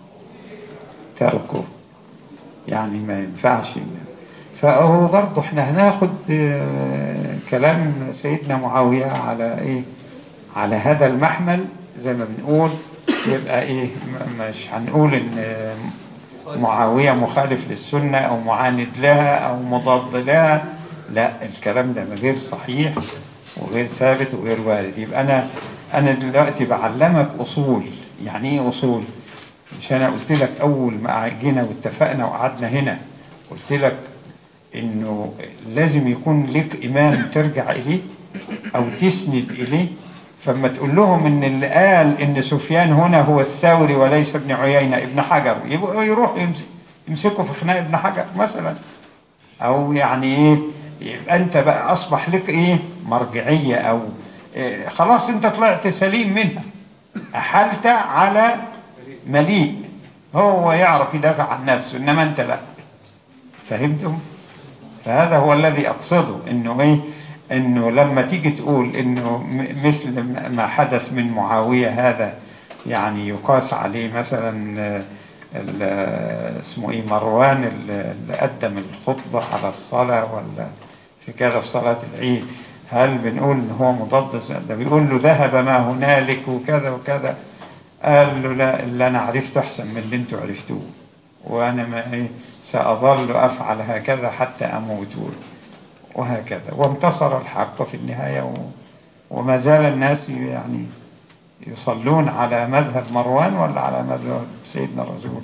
تركه يعني ما ينفعش إن- فهو برضه احنا هناخد آه، كلام سيدنا معاوية على ايه على هذا المحمل زي ما بنقول يبقى ايه م- مش هنقول ان آه، معاوية مخالف للسنة او معاند لها او مضاد لها لا الكلام ده غير صحيح وغير ثابت وغير وارد يبقى انا انا دلوقتي بعلمك اصول يعني ايه اصول مش انا قلت لك اول ما جينا واتفقنا وقعدنا هنا قلت لك انه لازم يكون لك امام ترجع اليه او تسند اليه فما تقول لهم ان اللي قال ان سفيان هنا هو الثوري وليس ابن عيينه ابن حجر يبقى يروح يمس- يمسكوا في خناق ابن حجر مثلا او يعني ايه يبقى انت بقى اصبح لك ايه مرجعيه او إيه خلاص انت طلعت سليم منها احلت على مليء هو يعرف يدافع عن نفسه انما انت لا فهمتم فهذا هو الذي اقصده انه ايه انه لما تيجي تقول انه م- مثل ما حدث من معاويه هذا يعني يقاس عليه مثلا آه، ال- آه، اسمه ايه مروان ال- اللي قدم الخطبه على الصلاه ولا في كذا في صلاه العيد هل بنقول ان هو مضاد ده بيقول له ذهب ما هنالك وكذا وكذا قال له لا اللي انا عرفته احسن من اللي انتوا عرفتوه وانا ما ايه ساظل افعل هكذا حتى اموت وهكذا وانتصر الحق في النهايه و... وما زال الناس يعني يصلون على مذهب مروان ولا على مذهب سيدنا الرسول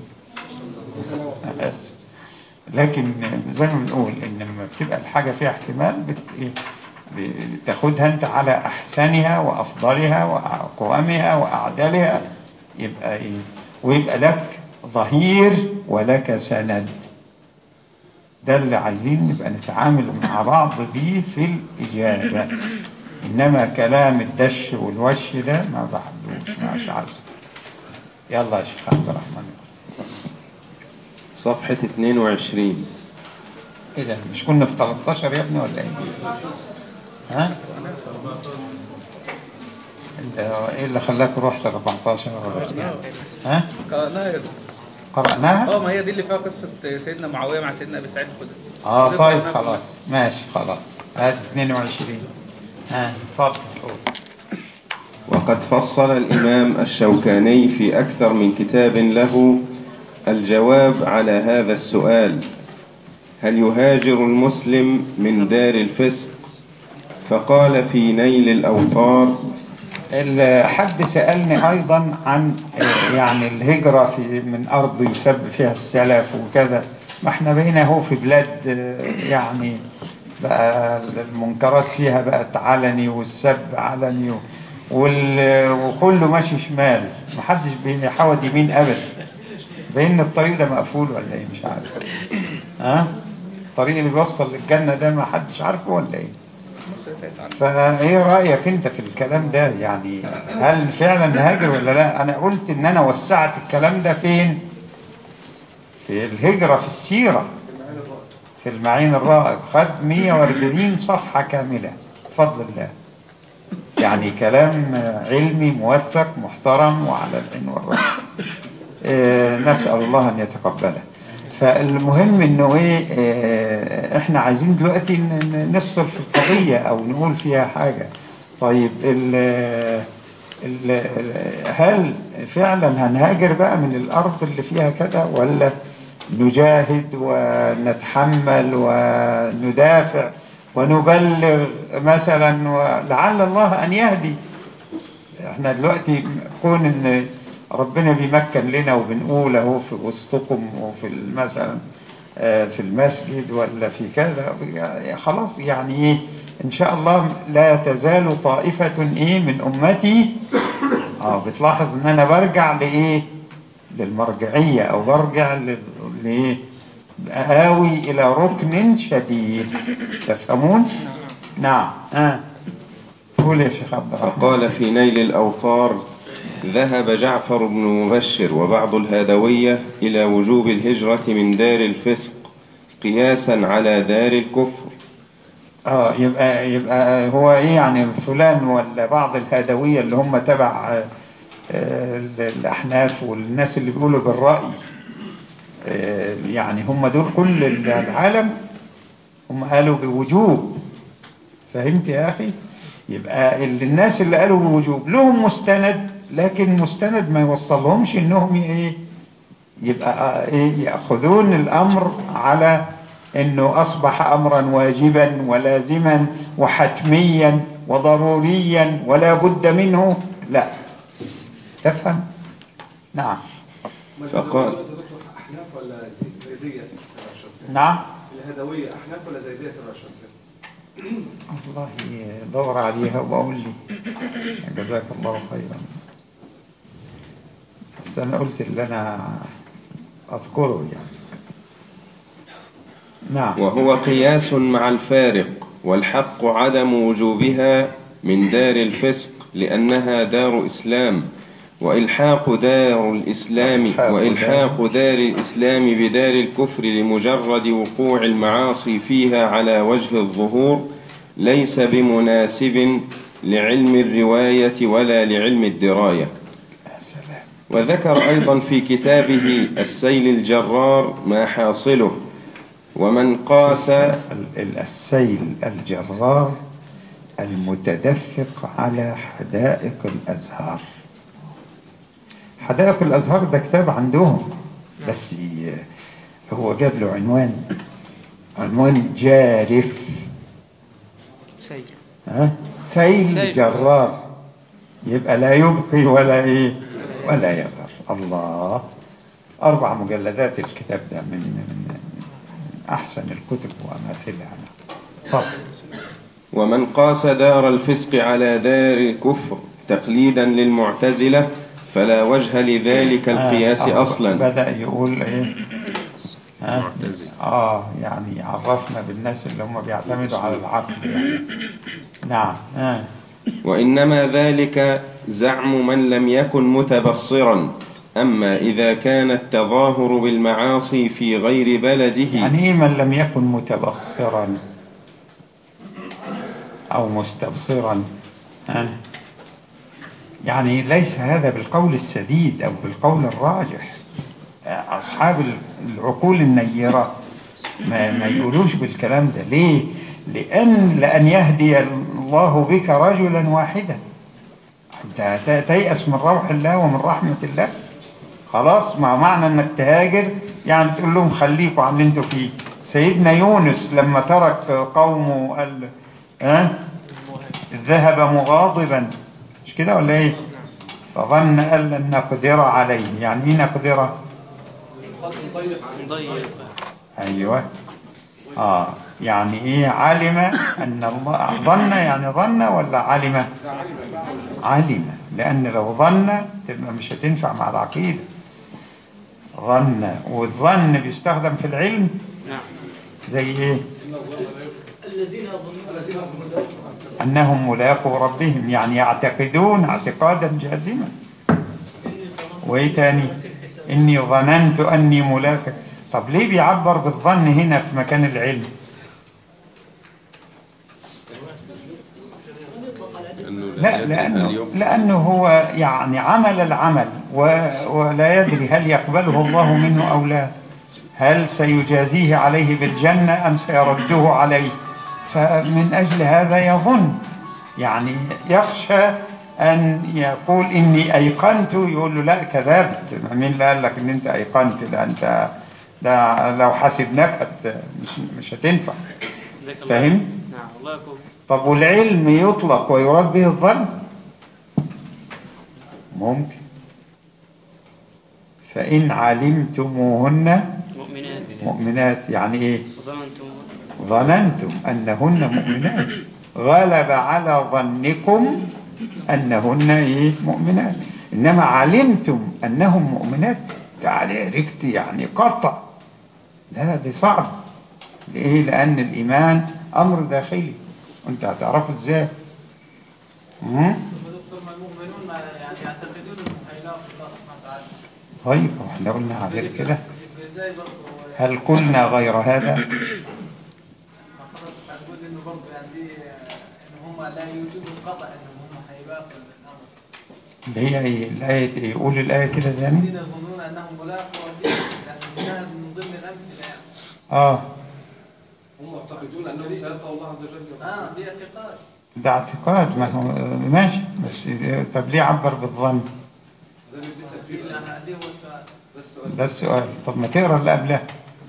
بس. لكن زي ما بنقول ان لما بتبقى الحاجه فيها احتمال بت... إيه؟ بتاخدها انت على احسنها وافضلها واقومها واعدلها يبقى ايه ويبقى لك ظهير ولك سند ده اللي عايزين نبقى نتعامل مع بعض بيه في الإجابة إنما كلام الدش والوش ده ما بحبوش مش عاوزه يلا يا شيخ عبد الرحمن صفحة 22 ايه ده مش كنا في 13 يا ابني ولا ايه ها انت ايه اللي خلاك رحت 14 ولا إيه؟ ها قرأناها يا دكتور. قرأناها اه ما هي دي اللي فيها قصة سيدنا معاوية مع سيدنا أبي سعيد الخدري اه دي طيب قرأناها خلاص ماشي خلاص هات 22 ها اتفضل قول. وقد فصل الإمام الشوكاني في أكثر من كتاب له الجواب على هذا السؤال هل يهاجر المسلم من دار الفسق فقال في نيل الأوطار ال- حد سألني أيضا عن آه، يعني الهجرة في من أرض يسب فيها السلف وكذا ما احنا بقينا هو في بلاد آه، يعني بقى المنكرات فيها بقت علني والسب علني و- وال- وكله ماشي شمال محدش بيحاول يمين أبدا بين الطريق ده مقفول ولا ايه مش عارف ها الطريق اللي بيوصل للجنة ده ما حدش عارفه ولا ايه مصر فاتت عنها. فايه رايك انت في الكلام ده يعني هل فعلا نهاجر ولا لا انا قلت ان انا وسعت الكلام ده فين في الهجره في السيره في المعين الرائق خد 140 صفحه كامله بفضل الله يعني كلام علمي موثق محترم وعلى العين والراس آه، نسال الله ان يتقبله فالمهم انه ايه آه، احنا عايزين دلوقتي ن- ن- نفصل في القضيه او نقول فيها حاجه طيب ال ال ال- هل فعلا هنهاجر بقى من الارض اللي فيها كده ولا نجاهد ونتحمل وندافع ونبلغ مثلا ولعل الله ان يهدي احنا دلوقتي كون ان ربنا بيمكن لنا وبنقول اهو في وسطكم وفي ال- مثلا آه، في المسجد ولا في كذا في- خلاص يعني ايه ان شاء الله لا تزال طائفة ايه من امتي اه بتلاحظ ان انا برجع لايه للمرجعية او برجع لل- لايه آوي الى ركن شديد تفهمون نعم اه قول يا شيخ عبد الرحمن فقال في نيل الأوطار ذهب جعفر بن مبشر وبعض الهادوية إلى وجوب الهجرة من دار الفسق قياسا على دار الكفر اه يبقى يبقى هو ايه يعني فلان ولا بعض الهدوية اللي هم تبع آه، آه، الأحناف والناس اللي بيقولوا بالرأي آه، يعني هم دول كل العالم هم قالوا بوجوب فهمت يا أخي يبقى ال- الناس اللي قالوا بوجوب لهم مستند لكن مستند ما يوصلهمش انهم ايه يبقى آه، ايه ياخذون الامر على انه اصبح امرا واجبا ولازما وحتميا وضروريا ولا بد منه لا تفهم نعم فقال احناف ولا زي- زيديه الرشد نعم الهدويه احناف ولا زيديه الرشد والله دور عليها وبقول لي جزاك الله خيرا بس انا قلت اللي انا اذكره يعني نعم وهو قياس مع الفارق والحق عدم وجوبها من دار الفسق لأنها دار إسلام وإلحاق دار الإسلام إلحاق وإلحاق دار الإسلام بدار الكفر لمجرد وقوع المعاصي فيها على وجه الظهور ليس بمناسب لعلم الرواية ولا لعلم الدراية يا سلام وذكر أيضا في كتابه السيل الجرار ما حاصله ومن قاس ال- ال- السيل الجرار المتدفق على حدائق الأزهار حدائق الأزهار ده كتاب عندهم بس ي- هو جاب له عنوان عنوان جارف سيء ها سيل سيل. جرار يبقى لا يبقي ولا ايه ولا يذر الله أربع مجلدات الكتاب ده من من, من أحسن الكتب وأماثلها تفضل ومن قاس دار الفسق على دار الكفر تقليدا للمعتزلة فلا وجه لذلك القياس آه، أصلا بدأ يقول إيه ها؟ المعتزلة. اه يعني عرفنا بالناس اللي هم بيعتمدوا على العقل يعني. نعم آه. وإنما ذلك زعم من لم يكن متبصرا أما إذا كان التظاهر بالمعاصي في غير بلده يعني ايه من لم يكن متبصرا او مستبصرا ها؟ يعني ليس هذا بالقول السديد او بالقول الراجح اصحاب العقول النيره ما, ما يقولوش بالكلام ده ليه لان لان يهدي الله بك رجلا واحدا انت ت- تيأس من روح الله ومن رحمه الله خلاص مع معنى انك تهاجر يعني تقول لهم خليكوا على اللي انتوا فيه سيدنا يونس لما ترك قومه قال ها ذهب مغاضبا مش كده ولا ايه فظن ان لن نقدر عليه يعني ايه نقدر نضيق ايوه اه يعني ايه علم ان الله ظن يعني ظن ولا علم علم لان لو ظن تبقى مش هتنفع مع العقيده ظن والظن بيستخدم في العلم نعم زي ايه الذين يظنون انهم ملاقوا ربهم يعني يعتقدون اعتقادا جازما وايه تاني اني ظننت اني ملاك طب ليه بيعبر بالظن هنا في مكان العلم لا لأنه, لأنه هو يعني عمل العمل و- ولا يدري هل يقبله الله منه أو لا هل سيجازيه عليه بالجنة أم سيرده عليه فمن أجل هذا يظن يعني يخشى أن يقول إني أيقنت يقول له لا كذبت مين اللي قال لك إن أنت أيقنت ده أنت ده لو حاسبناك هت مش مش هتنفع جزاك الله فهمت؟ نعم الله يكون طب والعلم يطلق ويراد به الظن ممكن فإن علمتموهن مؤمنات مؤمنات يعني إيه ظننتم ظننتم أنهن مؤمنات غلب على ظنكم أنهن إيه مؤمنات إنما علمتم أنهم مؤمنات تعالى عرفت يعني قطع لا دي صعب ليه لأن الإيمان أمر داخلي وأنت هتعرفه إزاي مم؟ دكتور ما المؤمنون ما يعني يعتقدون انهم هيلاقوا الله سبحانه وتعالى طيب واحنا قلنا على غير كده ازاي برضه هل قلنا غير هذا ما حضرتك هتقول انه برضه يعني دي ان هم لا يوجدوا القطع انهم هم هيلاقوا الامر اللي هي إيه؟ الآية إيه؟ قول الآية كده تاني الذين يظنون انهم ملاقوا ربهم يعني ده من ضمن الامثله يعني آه هم معتقدون انهم سيلقوا الله عز وجل اه دي اعتقاد ده اعتقاد ما هو ماشي بس طب ليه عبر بالظن ده اللي بيسال في فيه لا دي هو السؤال ده السؤال ده السؤال طب ما تقرا اللي قبلها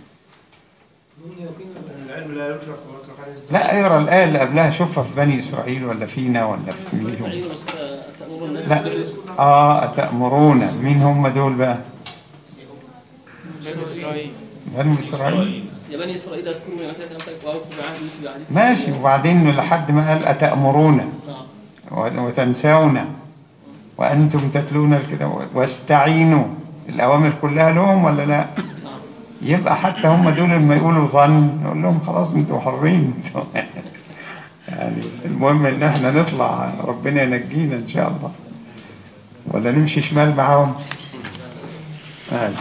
العلم لا يطلق ويطلق عليه لا اقرا الآية اللي قبلها شوفها في بني إسرائيل ولا فينا ولا في مين هم استعينوا بس تأمرون الناس لا بالبر آه أتأمرون مين هم دول بقى بني إسرائيل بني إسرائيل يا بني اسرائيل اذكروا نعمتي التي انعمت واوفوا بعهدي مثل بعهدكم ماشي وبعدين لحد ما قال أتأمرون نعم وتنسون وأنتم تتلون الكتاب واستعينوا الأوامر كلها لهم ولا لا نعم يبقى حتى هم دول لما يقولوا ظن نقول لهم خلاص انتوا حرين انتوا يعني المهم ان احنا نطلع ربنا ينجينا ان شاء الله ولا نمشي شمال معاهم ماشي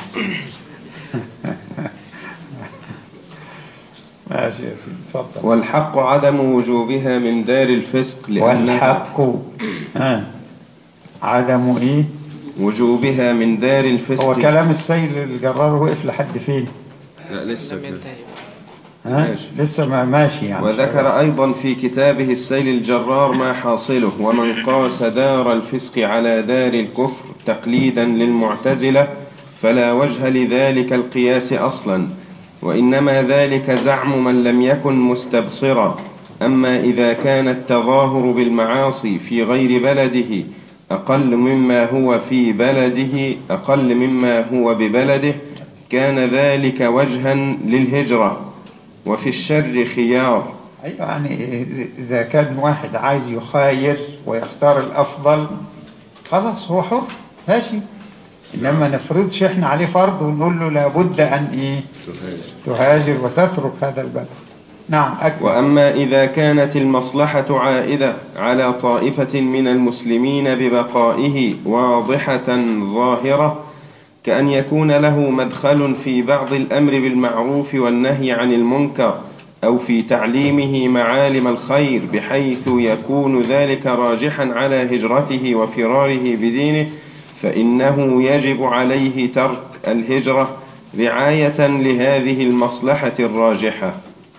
ماشي يا سيدي اتفضل والحق عدم وجوبها من دار الفسق لأنها والحق ها عدم ايه وجوبها من دار الفسق هو كلام السيل الجرار وقف لحد فين لا لسه كده. ها ماشي. لسه ما ماشي يعني وذكر أيضا في كتابه السيل الجرار ما حاصله ومن قاس دار الفسق على دار الكفر تقليدا للمعتزلة فلا وجه لذلك القياس أصلا وإنما ذلك زعم من لم يكن مستبصرا أما إذا كان التظاهر بالمعاصي في غير بلده أقل مما هو في بلده أقل مما هو ببلده كان ذلك وجها للهجرة وفي الشر خيار أيوة يعني إذا كان واحد عايز يخاير ويختار الأفضل خلاص هو حر ماشي إنما نفرضش إحنا عليه فرض ونقول له لابد أن إيه تهاجر وتترك هذا البلد نعم أكمل وأما إذا كانت المصلحة عائدة على طائفة من المسلمين ببقائه واضحة ظاهرة كأن يكون له مدخل في بعض الأمر بالمعروف والنهي عن المنكر أو في تعليمه معالم الخير بحيث يكون ذلك راجحا على هجرته وفراره بدينه فإنه يجب عليه ترك الهجرة رعاية لهذه المصلحة الراجحة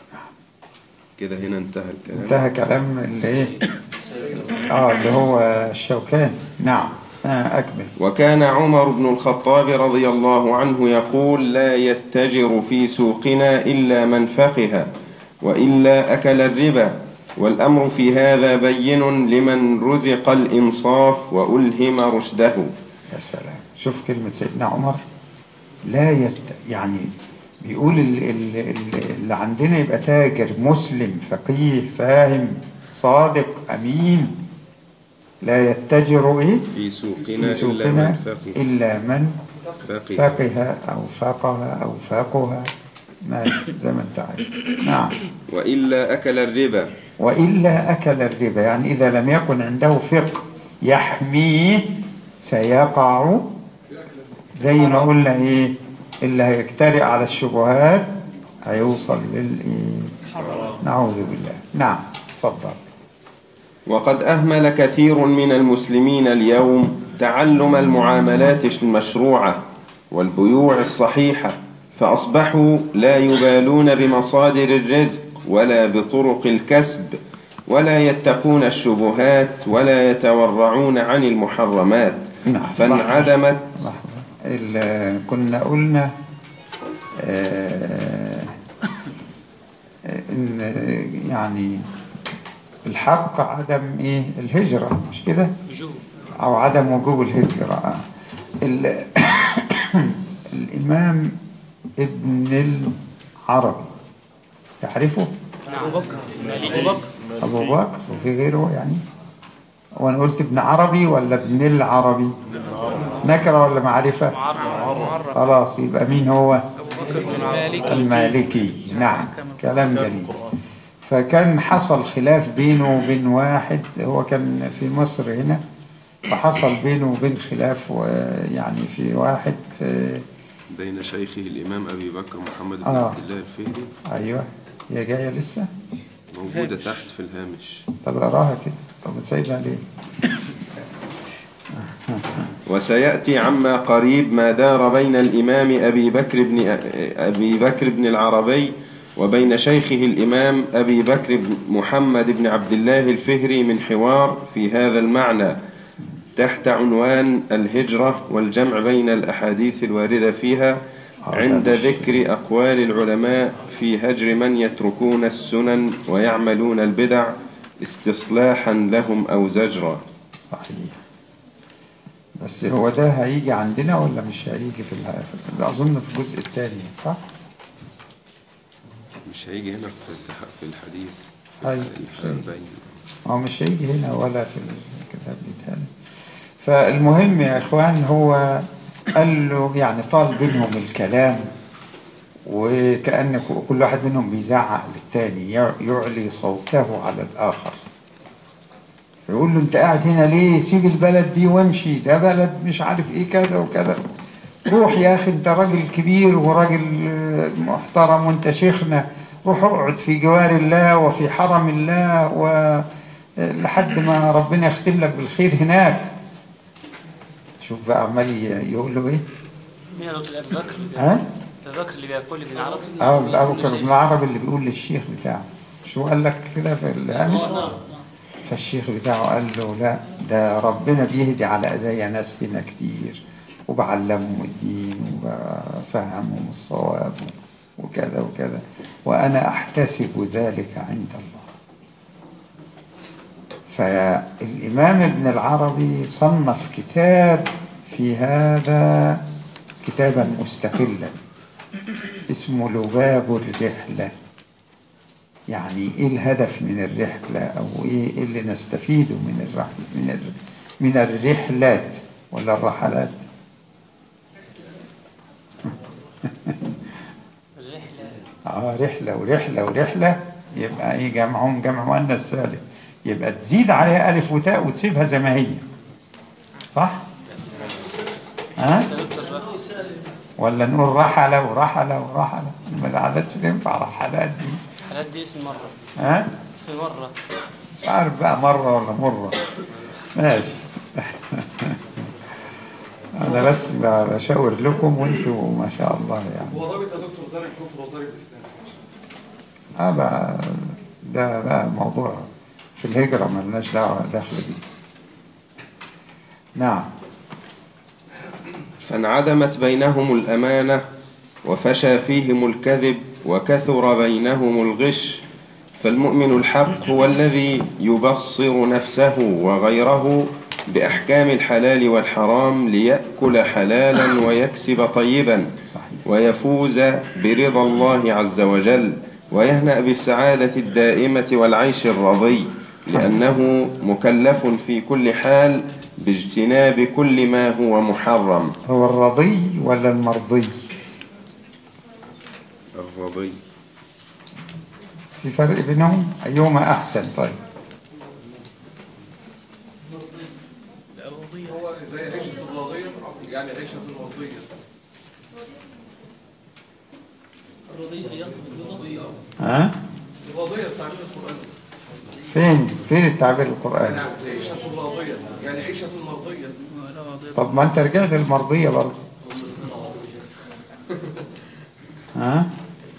كده هنا انتهى الكلام انتهى كلام اللي إيه آه اللي هو الشوكان نعم آه أكمل وكان عمر بن الخطاب رضي الله عنه يقول لا يتجر في سوقنا إلا من فقه وإلا أكل الربا والأمر في هذا بين لمن رزق الإنصاف وألهم رشده يا سلام شوف كلمة سيدنا عمر لا يت... يعني بيقول ال- ال- ال- اللي عندنا يبقى تاجر مسلم فقيه فاهم صادق أمين لا يتجر إيه في سوقنا في إلا سوقنا من فقه إلا من فقه فقه أو فقه أو فقه ما زي ما أنت عايز نعم وإلا أكل الربا وإلا أكل الربا يعني إذا لم يكن عنده فقه يحميه سيقع زي ما قلنا إيه اللي هيجترئ على الشبهات هيوصل للإيه نعوذ بالله نعم تفضل وقد أهمل كثير من المسلمين اليوم تعلم المعاملات المشروعة والبيوع الصحيحة فأصبحوا لا يبالون بمصادر الرزق ولا بطرق الكسب ولا يتقون الشبهات ولا يتورعون عن المحرمات نعم. فانعدمت لحظة ال- كنا قلنا آه، إن يعني الحق عدم إيه الهجرة مش كده أو عدم وجوب الهجرة آه. ال- الإمام ابن العربي تعرفه أبو بكر أبو بكر أبو بكر وفي غيره يعني وأنا قلت ابن عربي ولا ابن العربي نكرة ولا معرفة خلاص يبقى مين هو المالكي المالكي نعم كلام جميل فكان حصل خلاف بينه وبين واحد هو كان في مصر هنا فحصل بينه وبين خلاف و- يعني في واحد في بين شيخه الإمام أبي بكر محمد بن آه. عبد الله الفهري أيوه هي جاية لسه موجودة تحت في الهامش طب اقراها كده طب سايبها ليه وسيأتي عما قريب ما دار بين الإمام أبي بكر بن أبي بكر بن العربي وبين شيخه الإمام أبي بكر بن محمد بن عبد الله الفهري من حوار في هذا المعنى تحت عنوان الهجرة والجمع بين الأحاديث الواردة فيها عند ذكر أقوال العلماء في هجر من يتركون السنن ويعملون البدع استصلاحا لهم أو زجرا صحيح بس هو ده هيجي عندنا ولا مش هيجي في الح... في- أظن في الجزء الثاني صح؟ مش هيجي هنا في التح- في الحديث أيوة. الأربعين. هو مش هيجي هنا ولا في الكتاب بتاعنا فالمهم يا إخوان هو قال له يعني طال بينهم الكلام وكأن ك- كل واحد منهم بيزعق للتاني يع- يعلي صوته على الآخر يقول له انت قاعد هنا ليه سيب البلد دي وامشي ده بلد مش عارف ايه كذا وكذا روح يا اخي انت راجل كبير وراجل آه، محترم وانت شيخنا روح اقعد في جوار الله وفي حرم الله و لحد ما ربنا يختم لك بالخير هناك شوف بقى عمال ي- يقول له ايه مين يا دكتور ابي بكر ها ابي بكر اللي بيقول ابن عربي اه ابو بكر بن العربي اللي بيقول للشيخ بتاعه شو قال لك كده في الهامش فالشيخ بتاعه قال له لا ده ربنا بيهدي على ايديا ناس هنا كتير وبعلمهم الدين وبفهمهم الصواب وكذا وكذا وانا احتسب ذلك عند الله فالامام ابن العربي صنف كتاب في هذا كتابا مستقلا اسمه لباب الرحله يعني ايه الهدف من الرحلة او ايه اللي نستفيده من الرحلة من الر- من الرحلات ولا الرحلات اه رحلة ورحلة ورحلة يبقى ايه جمعهم جمع مؤنث سالم يبقى تزيد عليها ألف وتاء وتسيبها زي ما هي صح؟ ها؟ ولا نقول رحلة ورحلة ورحلة ما العادات تنفع رحلات دي حالات دي اسم مرة ها؟ اسم مرة مش عارف بقى مرة ولا مرة ماشي أنا بس ب- بشاور لكم وأنتوا ما شاء الله يعني هو ضابط يا دكتور دار الكفر ودار الاسلام آه بقى ده بقى موضوع في الهجرة ملناش دعوة داخل بيه نعم فانعدمت بينهم الأمانة وفشى فيهم الكذب وكثر بينهم الغش فالمؤمن الحق هو الذي يبصر نفسه وغيره بأحكام الحلال والحرام ليأكل حلالا ويكسب طيبا ويفوز برضا الله عز وجل ويهنأ بالسعادة الدائمة والعيش الرضي لأنه مكلف في كل حال باجتناب كل ما هو محرم هو الرضي ولا المرضي الرضي في فرق بينهم أيهما أحسن طيب هو زي عيشة الراضية يعني عيشة الراضية ها الراضية بتاع القرآن فين فين التعبير القرآني يعني عيشة الراضية يعني عيشة المرضية طب ما انت رجعت المرضية برضه ها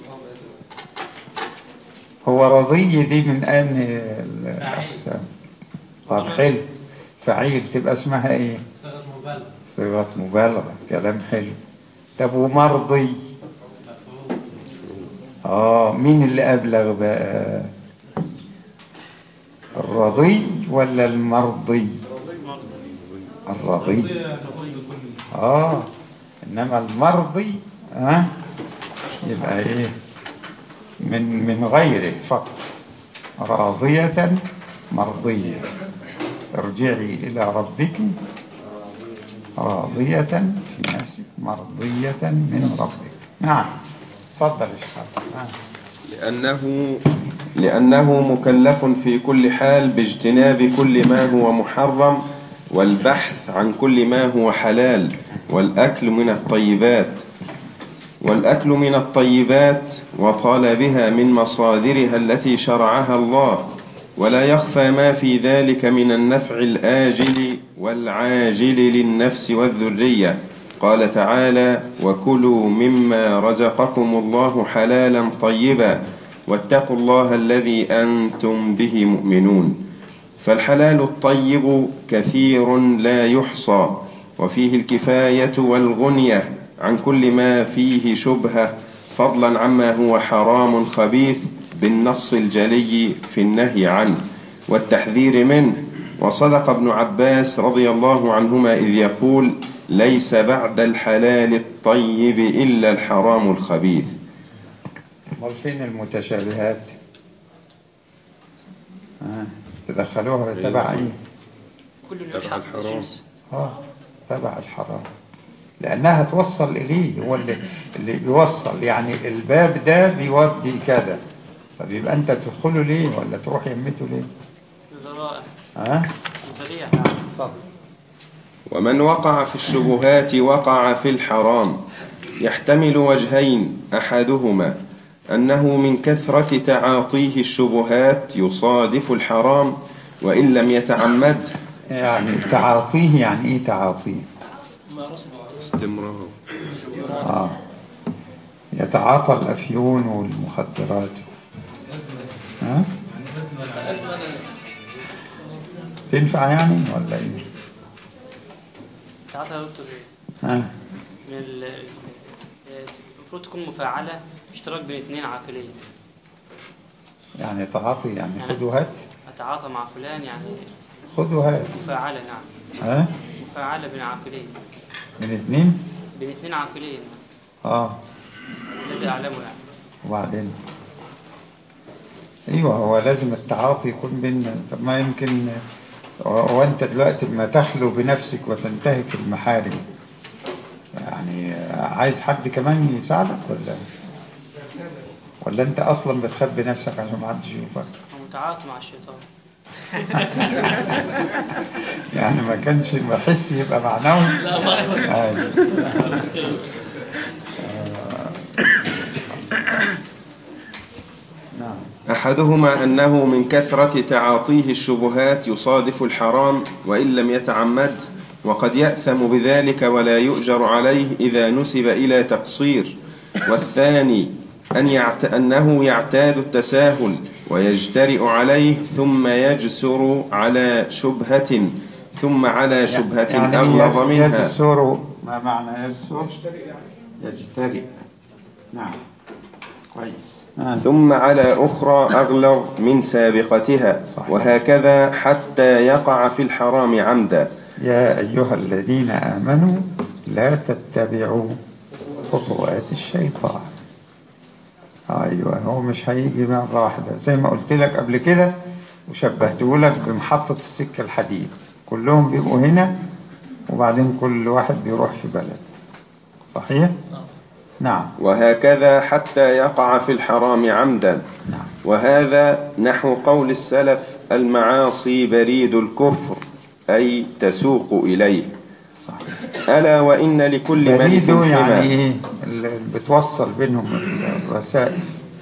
هو رضي دي من أن الأقسام طب حلو فعيل تبقى اسمها ايه صيغة مبالغة صيغة مبالغة كلام حلو طب ومرضي اه مين اللي أبلغ بقى الرضي ولا المرضي الرضي اه انما المرضي ها يبقى ايه من من غيرك فقط راضية مرضية ارجعي إلى ربك راضية في نفسك مرضية من ربك نعم تفضل يا شيخ نعم. لأنه لأنه مكلف في كل حال باجتناب كل ما هو محرم والبحث عن كل ما هو حلال والأكل من الطيبات والأكل من الطيبات وطلبها من مصادرها التي شرعها الله ولا يخفى ما في ذلك من النفع الآجل والعاجل للنفس والذرية قال تعالى وكلوا مما رزقكم الله حلالا طيبا واتقوا الله الذي أنتم به مؤمنون فالحلال الطيب كثير لا يحصى وفيه الكفاية والغنية عن كل ما فيه شبهة فضلا عما هو حرام خبيث بالنص الجلي في النهي عنه والتحذير منه وصدق ابن عباس رضي الله عنهما إذ يقول ليس بعد الحلال الطيب إلا الحرام الخبيث امال فين المتشابهات آه. تدخلوها تبع ايه كل تبع يلحق الحرام. بالجنس اه تبع الحرام لانها توصل اليه هو اللي, اللي بيوصل يعني الباب ده بيودي كذا طب يبقى انت تدخله ليه ولا تروح يمته ليه ذرائع ها ذريعة اتفضل ومن وقع في الشبهات وقع في الحرام يحتمل وجهين احدهما انه من كثره تعاطيه الشبهات يصادف الحرام وان لم يتعمده يعني تعاطيه يعني ايه تعاطيه استمرار اه يتعاطى الافيون والمخدرات ها تنفع يعني ولا ايه تعاطى يا دكتور إيه؟ ها من ال- المفروض تكون مفاعلة اشتراك بين اثنين عاقلين يعني تعاطي يعني خد وهات أتعاطى مع فلان يعني خد وهات مفاعلة نعم ها مفاعلة بين عاقلين من اتنين بين اثنين عاقلين اه الذي أعلمه يعني وبعدين ايوه هو لازم التعاطي يكون بين طب ما يمكن هو انت دلوقتي ما تخلو بنفسك وتنتهك المحارم يعني عايز حد كمان يساعدك ولا ولا انت اصلا بتخبي نفسك عشان ما حدش يشوفك هو متعاطي مع الشيطان يعني ما كانش بحس يبقى معنوي لا ما أيوة. نعم أحدهما أنه من كثرة تعاطيه الشبهات يصادف الحرام وإن لم يتعمد وقد يأثم بذلك ولا يؤجر عليه إذا نسب إلى تقصير والثاني أن يعت... أنه يعتاد التساهل ويجترئ عليه ثم يجسر على شبهة ثم على شبهة يعني أغلظ يج- منها يجسر ما معنى يجسر يجترئ نعم كويس آه. ثم على أخرى أغلظ من سابقتها وهكذا حتى يقع في الحرام عمدا يا أيها الذين آمنوا لا تتبعوا خطوات الشيطان أيوة هو مش هيجي مرة واحدة زي ما قلت لك قبل كده وشبهته لك بمحطة السكة الحديد كلهم بيبقوا هنا وبعدين كل واحد بيروح في بلد صحيح؟ نعم وهكذا حتى يقع في الحرام عمدا نعم. وهذا نحو قول السلف المعاصي بريد الكفر أي تسوق إليه صحيح ألا وإن لكل ملك بريده يعني حمى ايه اللي بتوصل بينهم الرسائل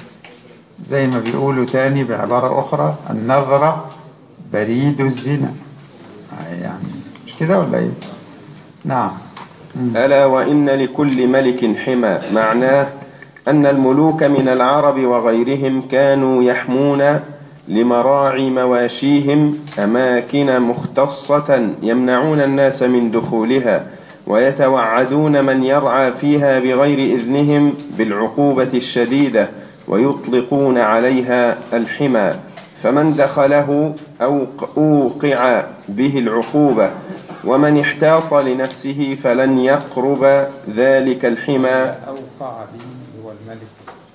زي ما بيقولوا تاني بعبارة أخرى النظرة بريد الزنا آه يعني مش كده ولا ايه نعم ألا وإن لكل ملك حمى معناه أن الملوك من العرب وغيرهم كانوا يحمون لمراعي مواشيهم أماكن مختصة يمنعون الناس من دخولها ويتوعدون من يرعى فيها بغير إذنهم بالعقوبة الشديدة ويطلقون عليها الحمى فمن دخله أوق- أوقع به العقوبة ومن احتاط لنفسه فلن يقرب ذلك الحمى أوقع به هو الملك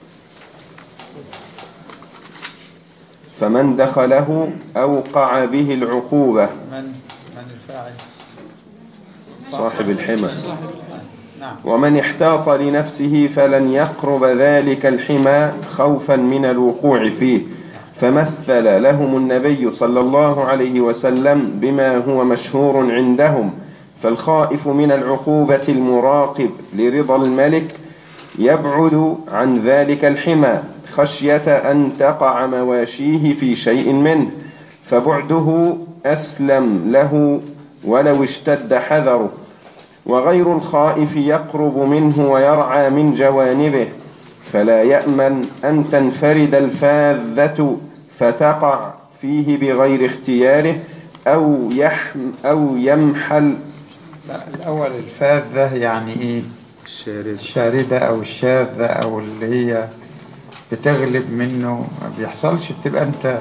فمن دخله أوقع به العقوبة من من الفاعل صاحب الحمى نعم ومن احتاط لنفسه فلن يقرب ذلك الحمى خوفا من الوقوع فيه فمثل لهم النبي صلى الله عليه وسلم بما هو مشهور عندهم فالخائف من العقوبة المراقب لرضا الملك يبعد عن ذلك الحمى خشية أن تقع مواشيه في شيء منه فبعده أسلم له ولو اشتد حذره وغير الخائف يقرب منه ويرعى من جوانبه فلا يأمن أن تنفرد الفاذة فتقع فيه بغير اختياره أو يحم أو يمحل لا الأول الفاذة يعني إيه الشارد الشاردة أو الشاذة أو اللي هي بتغلب منه ما بيحصلش بتبقى أنت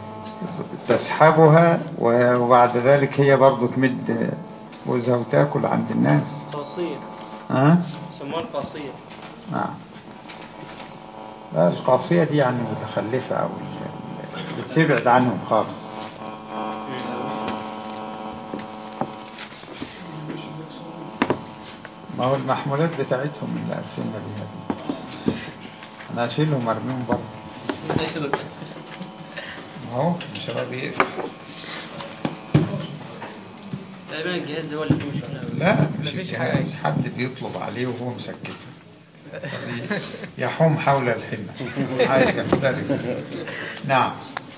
تسحبها وبعد ذلك هي برضو تمد بوزها وتاكل عند الناس قاصية ها يسموها القاصية نعم لا القاصية دي يعني متخلفة أو ال- اللي بتبعد عنهم خالص ما هو المحمولات بتاعتهم اللي عارفينها بيها دي أنا أشيلهم وأرميهم بره ما هو مش راضي يقفل تقريبا الجهاز هو اللي فيه مشكلة لا مش مفيش الجهاز حد بيطلب عليه وهو مسكته هذه يحوم حول الحمى عايز يحترف نعم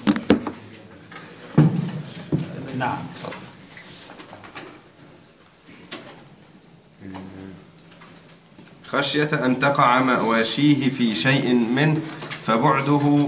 نعم اتفضل. خشية أن تقع مواشيه في شيء منه فبعده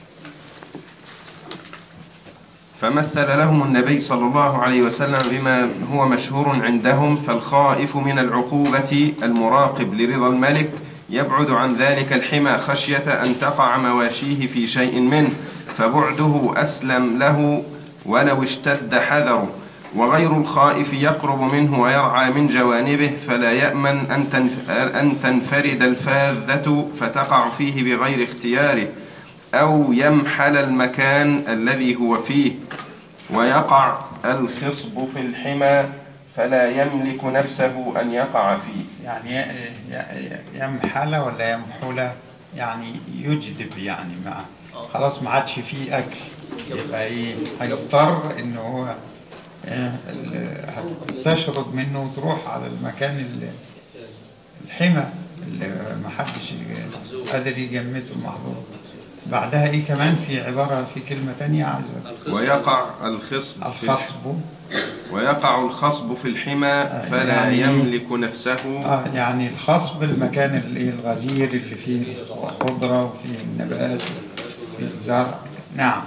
فمثل لهم النبي صلى الله عليه وسلم بما هو مشهور عندهم فالخائف من العقوبة المراقب لرضا الملك يبعد عن ذلك الحمى خشية أن تقع مواشيه في شيء منه فبعده أسلم له ولو اشتد حذره وغير الخائف يقرب منه ويرعى من جوانبه فلا يأمن أن تنف- أن تنفرد الفاذة فتقع فيه بغير اختياره أو يمحل المكان الذي هو فيه ويقع الخصب في الحمى فلا يملك نفسه أن يقع فيه يعني ي- ي- يمحل ولا يمحل يعني يجدب يعني مع خلاص ما عادش فيه اكل يبقى ايه هيضطر ان هو آه، ال- هتشرد منه وتروح على المكان اللي الحمى اللي ما حدش قادر يجمته المحظور بعدها ايه كمان في عبارة في كلمة تانية عايزة ويقع الخصب في الخصب ويقع الخصب في الحمى فلا يعني- يملك نفسه اه يعني الخصب المكان اللي الغزير اللي فيه الخضرة وفيه النبات وفيه الزرع نعم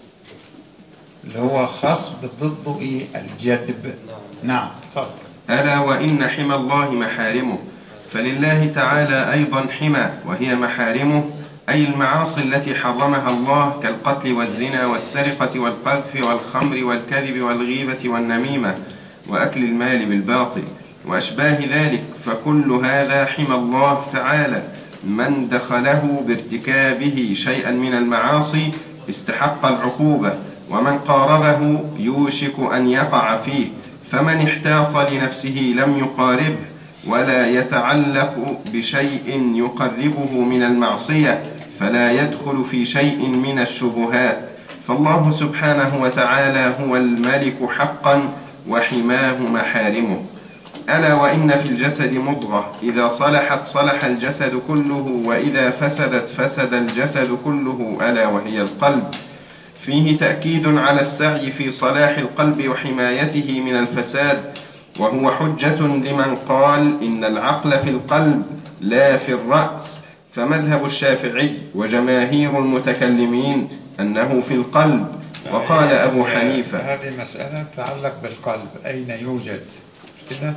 اللي هو خصب ضده ايه الجدب نعم اتفضل ألا وإن حمى الله محارمه فلله تعالى أيضا حمى وهي محارمه أي المعاصي التي حرمها الله كالقتل والزنا والسرقة والقذف والخمر والكذب والغيبة والنميمة وأكل المال بالباطل وأشباه ذلك فكل هذا حمى الله تعالى من دخله بارتكابه شيئا من المعاصي استحق العقوبة ومن قاربه يوشك أن يقع فيه فمن احتاط لنفسه لم يقاربه ولا يتعلق بشيء يقربه من المعصية فلا يدخل في شيء من الشبهات فالله سبحانه وتعالى هو الملك حقا وحماه محارمه ألا وإن في الجسد مضغة إذا صلحت صلح الجسد كله وإذا فسدت فسد الجسد كله ألا وهي القلب فيه تأكيد على السعي في صلاح القلب وحمايته من الفساد وهو حجة لمن قال إن العقل في القلب لا في الرأس فمذهب الشافعي وجماهير المتكلمين أنه في القلب وقال أبو حنيفة هذه مسألة تتعلق بالقلب أين يوجد كده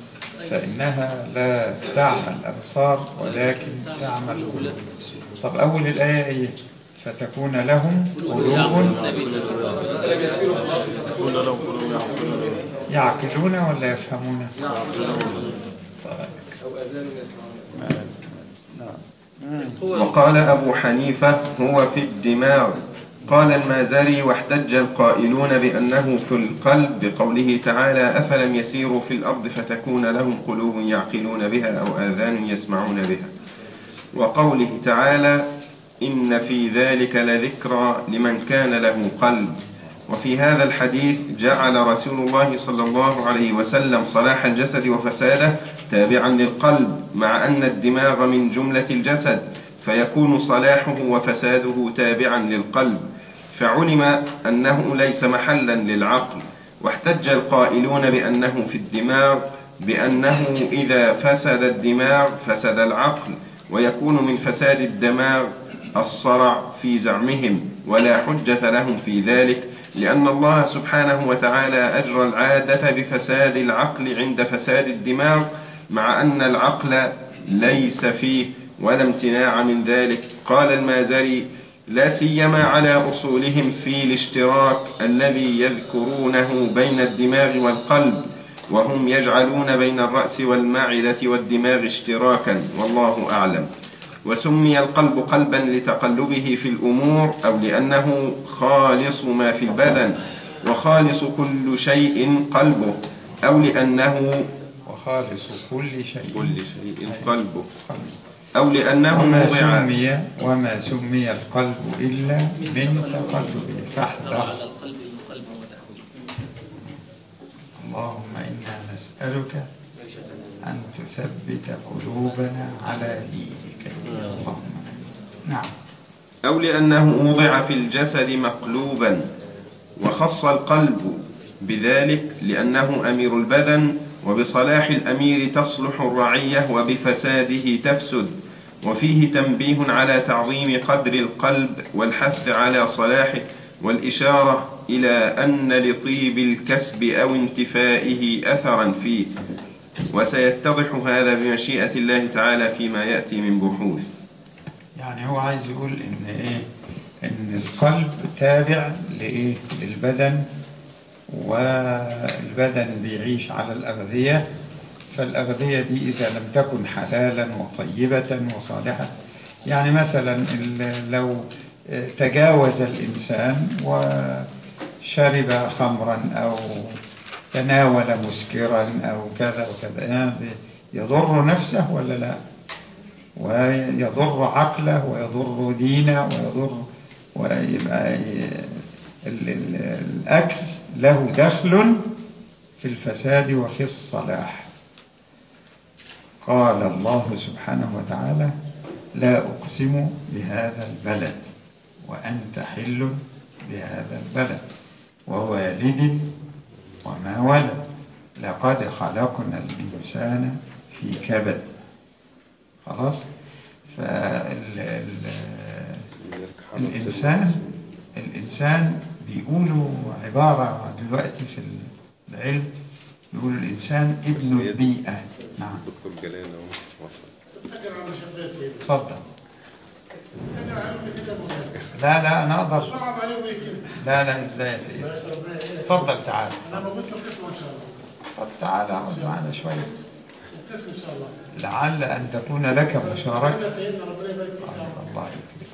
فإنها لا تعمى الأبصار ولكن تعمى القلوب طب أول الآية إيه فتكون لهم قلوب يعقلون ولا يفهمون وقال أبو حنيفة هو في الدماغ قال المازري واحتج القائلون بأنه في القلب بقوله تعالى أفلم يسيروا في الأرض فتكون لهم قلوب يعقلون بها أو آذان يسمعون بها وقوله تعالى إن في ذلك لذكرى لمن كان له قلب وفي هذا الحديث جعل رسول الله صلى الله عليه وسلم صلاح الجسد وفساده تابعا للقلب مع أن الدماغ من جملة الجسد فيكون صلاحه وفساده تابعا للقلب فعلم أنه ليس محلا للعقل واحتج القائلون بأنه في الدماغ بأنه إذا فسد الدماغ فسد العقل ويكون من فساد الدماغ الصرع في زعمهم ولا حجة لهم في ذلك لأن الله سبحانه وتعالى أجرى العادة بفساد العقل عند فساد الدماغ مع أن العقل ليس فيه ولا امتناع من ذلك قال المازري لا سيما على أصولهم في الاشتراك الذي يذكرونه بين الدماغ والقلب وهم يجعلون بين الرأس والمعدة والدماغ اشتراكا والله أعلم وسمي القلب قلبا لتقلبه في الأمور أو لأنه خالص ما في البدن وخالص كل شيء قلبه أو لأنه وخالص كل شيء كل شيء قلبه أو لأنه وما وضع سمي وما سمي القلب إلا من تقلبه فاحذر اللهم إنا نسألك أن تثبت قلوبنا على دينك اللهم آمين. نعم أو لأنه وضع في الجسد مقلوبا وخص القلب بذلك لأنه أمير البدن وبصلاح الأمير تصلح الرعية وبفساده تفسد وفيه تنبيه على تعظيم قدر القلب والحث على صلاحه والإشارة إلى أن لطيب الكسب أو انتفائه أثرا فيه وسيتضح هذا بمشيئة الله تعالى فيما يأتي من بحوث يعني هو عايز يقول إن إيه إن القلب تابع لإيه للبدن والبدن بيعيش على الأغذية فالأغذية دي إذا لم تكن حلالا وطيبة وصالحة يعني مثلا ال- لو تجاوز الإنسان وشرب خمرا أو تناول مسكرا أو كذا وكذا يعني يضر نفسه ولا لا ويضر عقله ويضر دينه ويضر ويبقى ي- ال- ال- الأكل له دخل في الفساد وفي الصلاح قال الله سبحانه وتعالى لا أقسم بهذا البلد وأنت حل بهذا البلد ووالد وما ولد لقد خلقنا الإنسان في كبد خلاص فال ال الإنسان الإنسان بيقولوا عبارة دلوقتي في العلم بيقولوا الإنسان ابن البيئة نعم دكتور جلال اهو وصل اتفضل لا لا أنا أقدر صعب عليهم ايه كده؟ لا لا ازاي يا سيدي بلاش ربنا ايه؟ اتفضل تعال انا موجود في القسم ان شاء الله طب تعال اقعد معنا شوية القسم ان شاء الله لعل أن تكون لك مشاركة يا سيدنا ربنا يبارك فيك يا رب الله يكرمك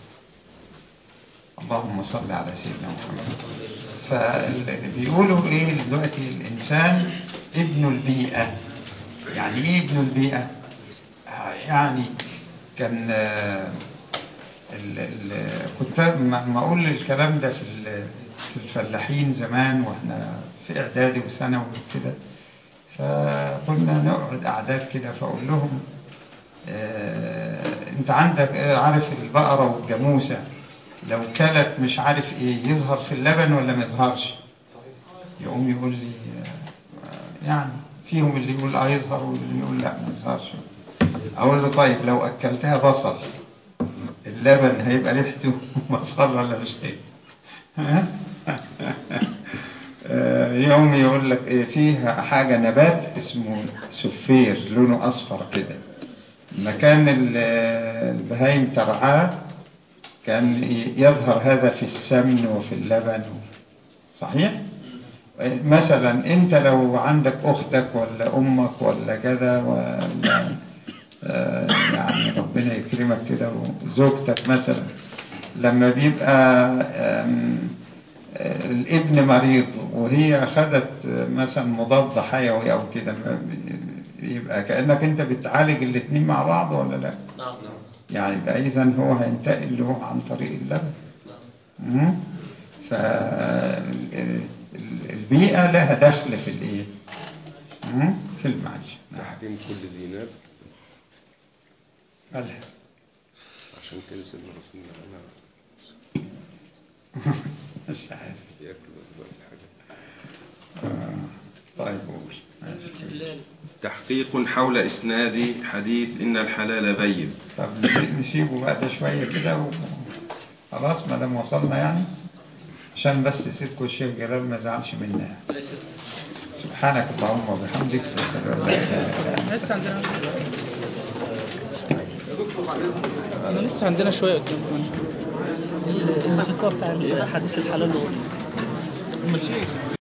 اللهم صل على سيدنا محمد فبيقولوا ايه دلوقتي الانسان ابن البيئة يعني ايه ابن البيئة آه، يعني كان آه، ال ال كنت ما ما اقول الكلام ده في ال- في الفلاحين زمان واحنا في اعدادي وثانوي وكده فكنا نقعد اعداد كده فاقول لهم آه، انت عندك آه، عارف البقرة والجاموسة لو كلت مش عارف ايه يظهر في اللبن ولا ما يظهرش يقوم يقول لي آه، يعني فيهم اللي يقول اه يظهر واللي يقول لا ما يظهرش اقول له طيب لو اكلتها بصل اللبن هيبقى ريحته بصل ولا مش هيبقى آه، يوم يقول لك إيه فيها حاجة نبات اسمه سفير لونه أصفر كده مكان ال- البهايم ترعاه كان ي- يظهر هذا في السمن وفي اللبن صحيح؟ إيه، مثلا انت لو عندك اختك ولا امك ولا كذا ولا آه، يعني ربنا يكرمك كده وزوجتك مثلا لما بيبقى آم، آه، الابن مريض وهي خدت آه، مثلا مضاد حيوي او كده ما بي- يبقى كانك انت بتعالج الاتنين مع بعض ولا لا؟ نعم يعني يبقى اذا هو هينتقل له عن طريق اللبن مم؟ فالبيئة لها دخل في الايه؟ مم؟ في المعيشة نعم تحريم كل ذي ناب مالها عشان كده سيدنا رسولنا انا مش عارف ياكلوا دلوقتي حاجه آه. طيب قول ماشي تحقيق حول اسناد حديث ان الحلال بين طب نسي- نسيبه بقى ده شوية كده و... خلاص ما دام وصلنا يعني عشان بس سيدكم الشيخ جلال ما يزعلش منا سبحانك اللهم وبحمدك أشهد أن لا إله إلا أنت لسه عندنا أنا لسه عندنا شوية قدام الذكر بتاع حديث الحلال والحرام. أمال شيء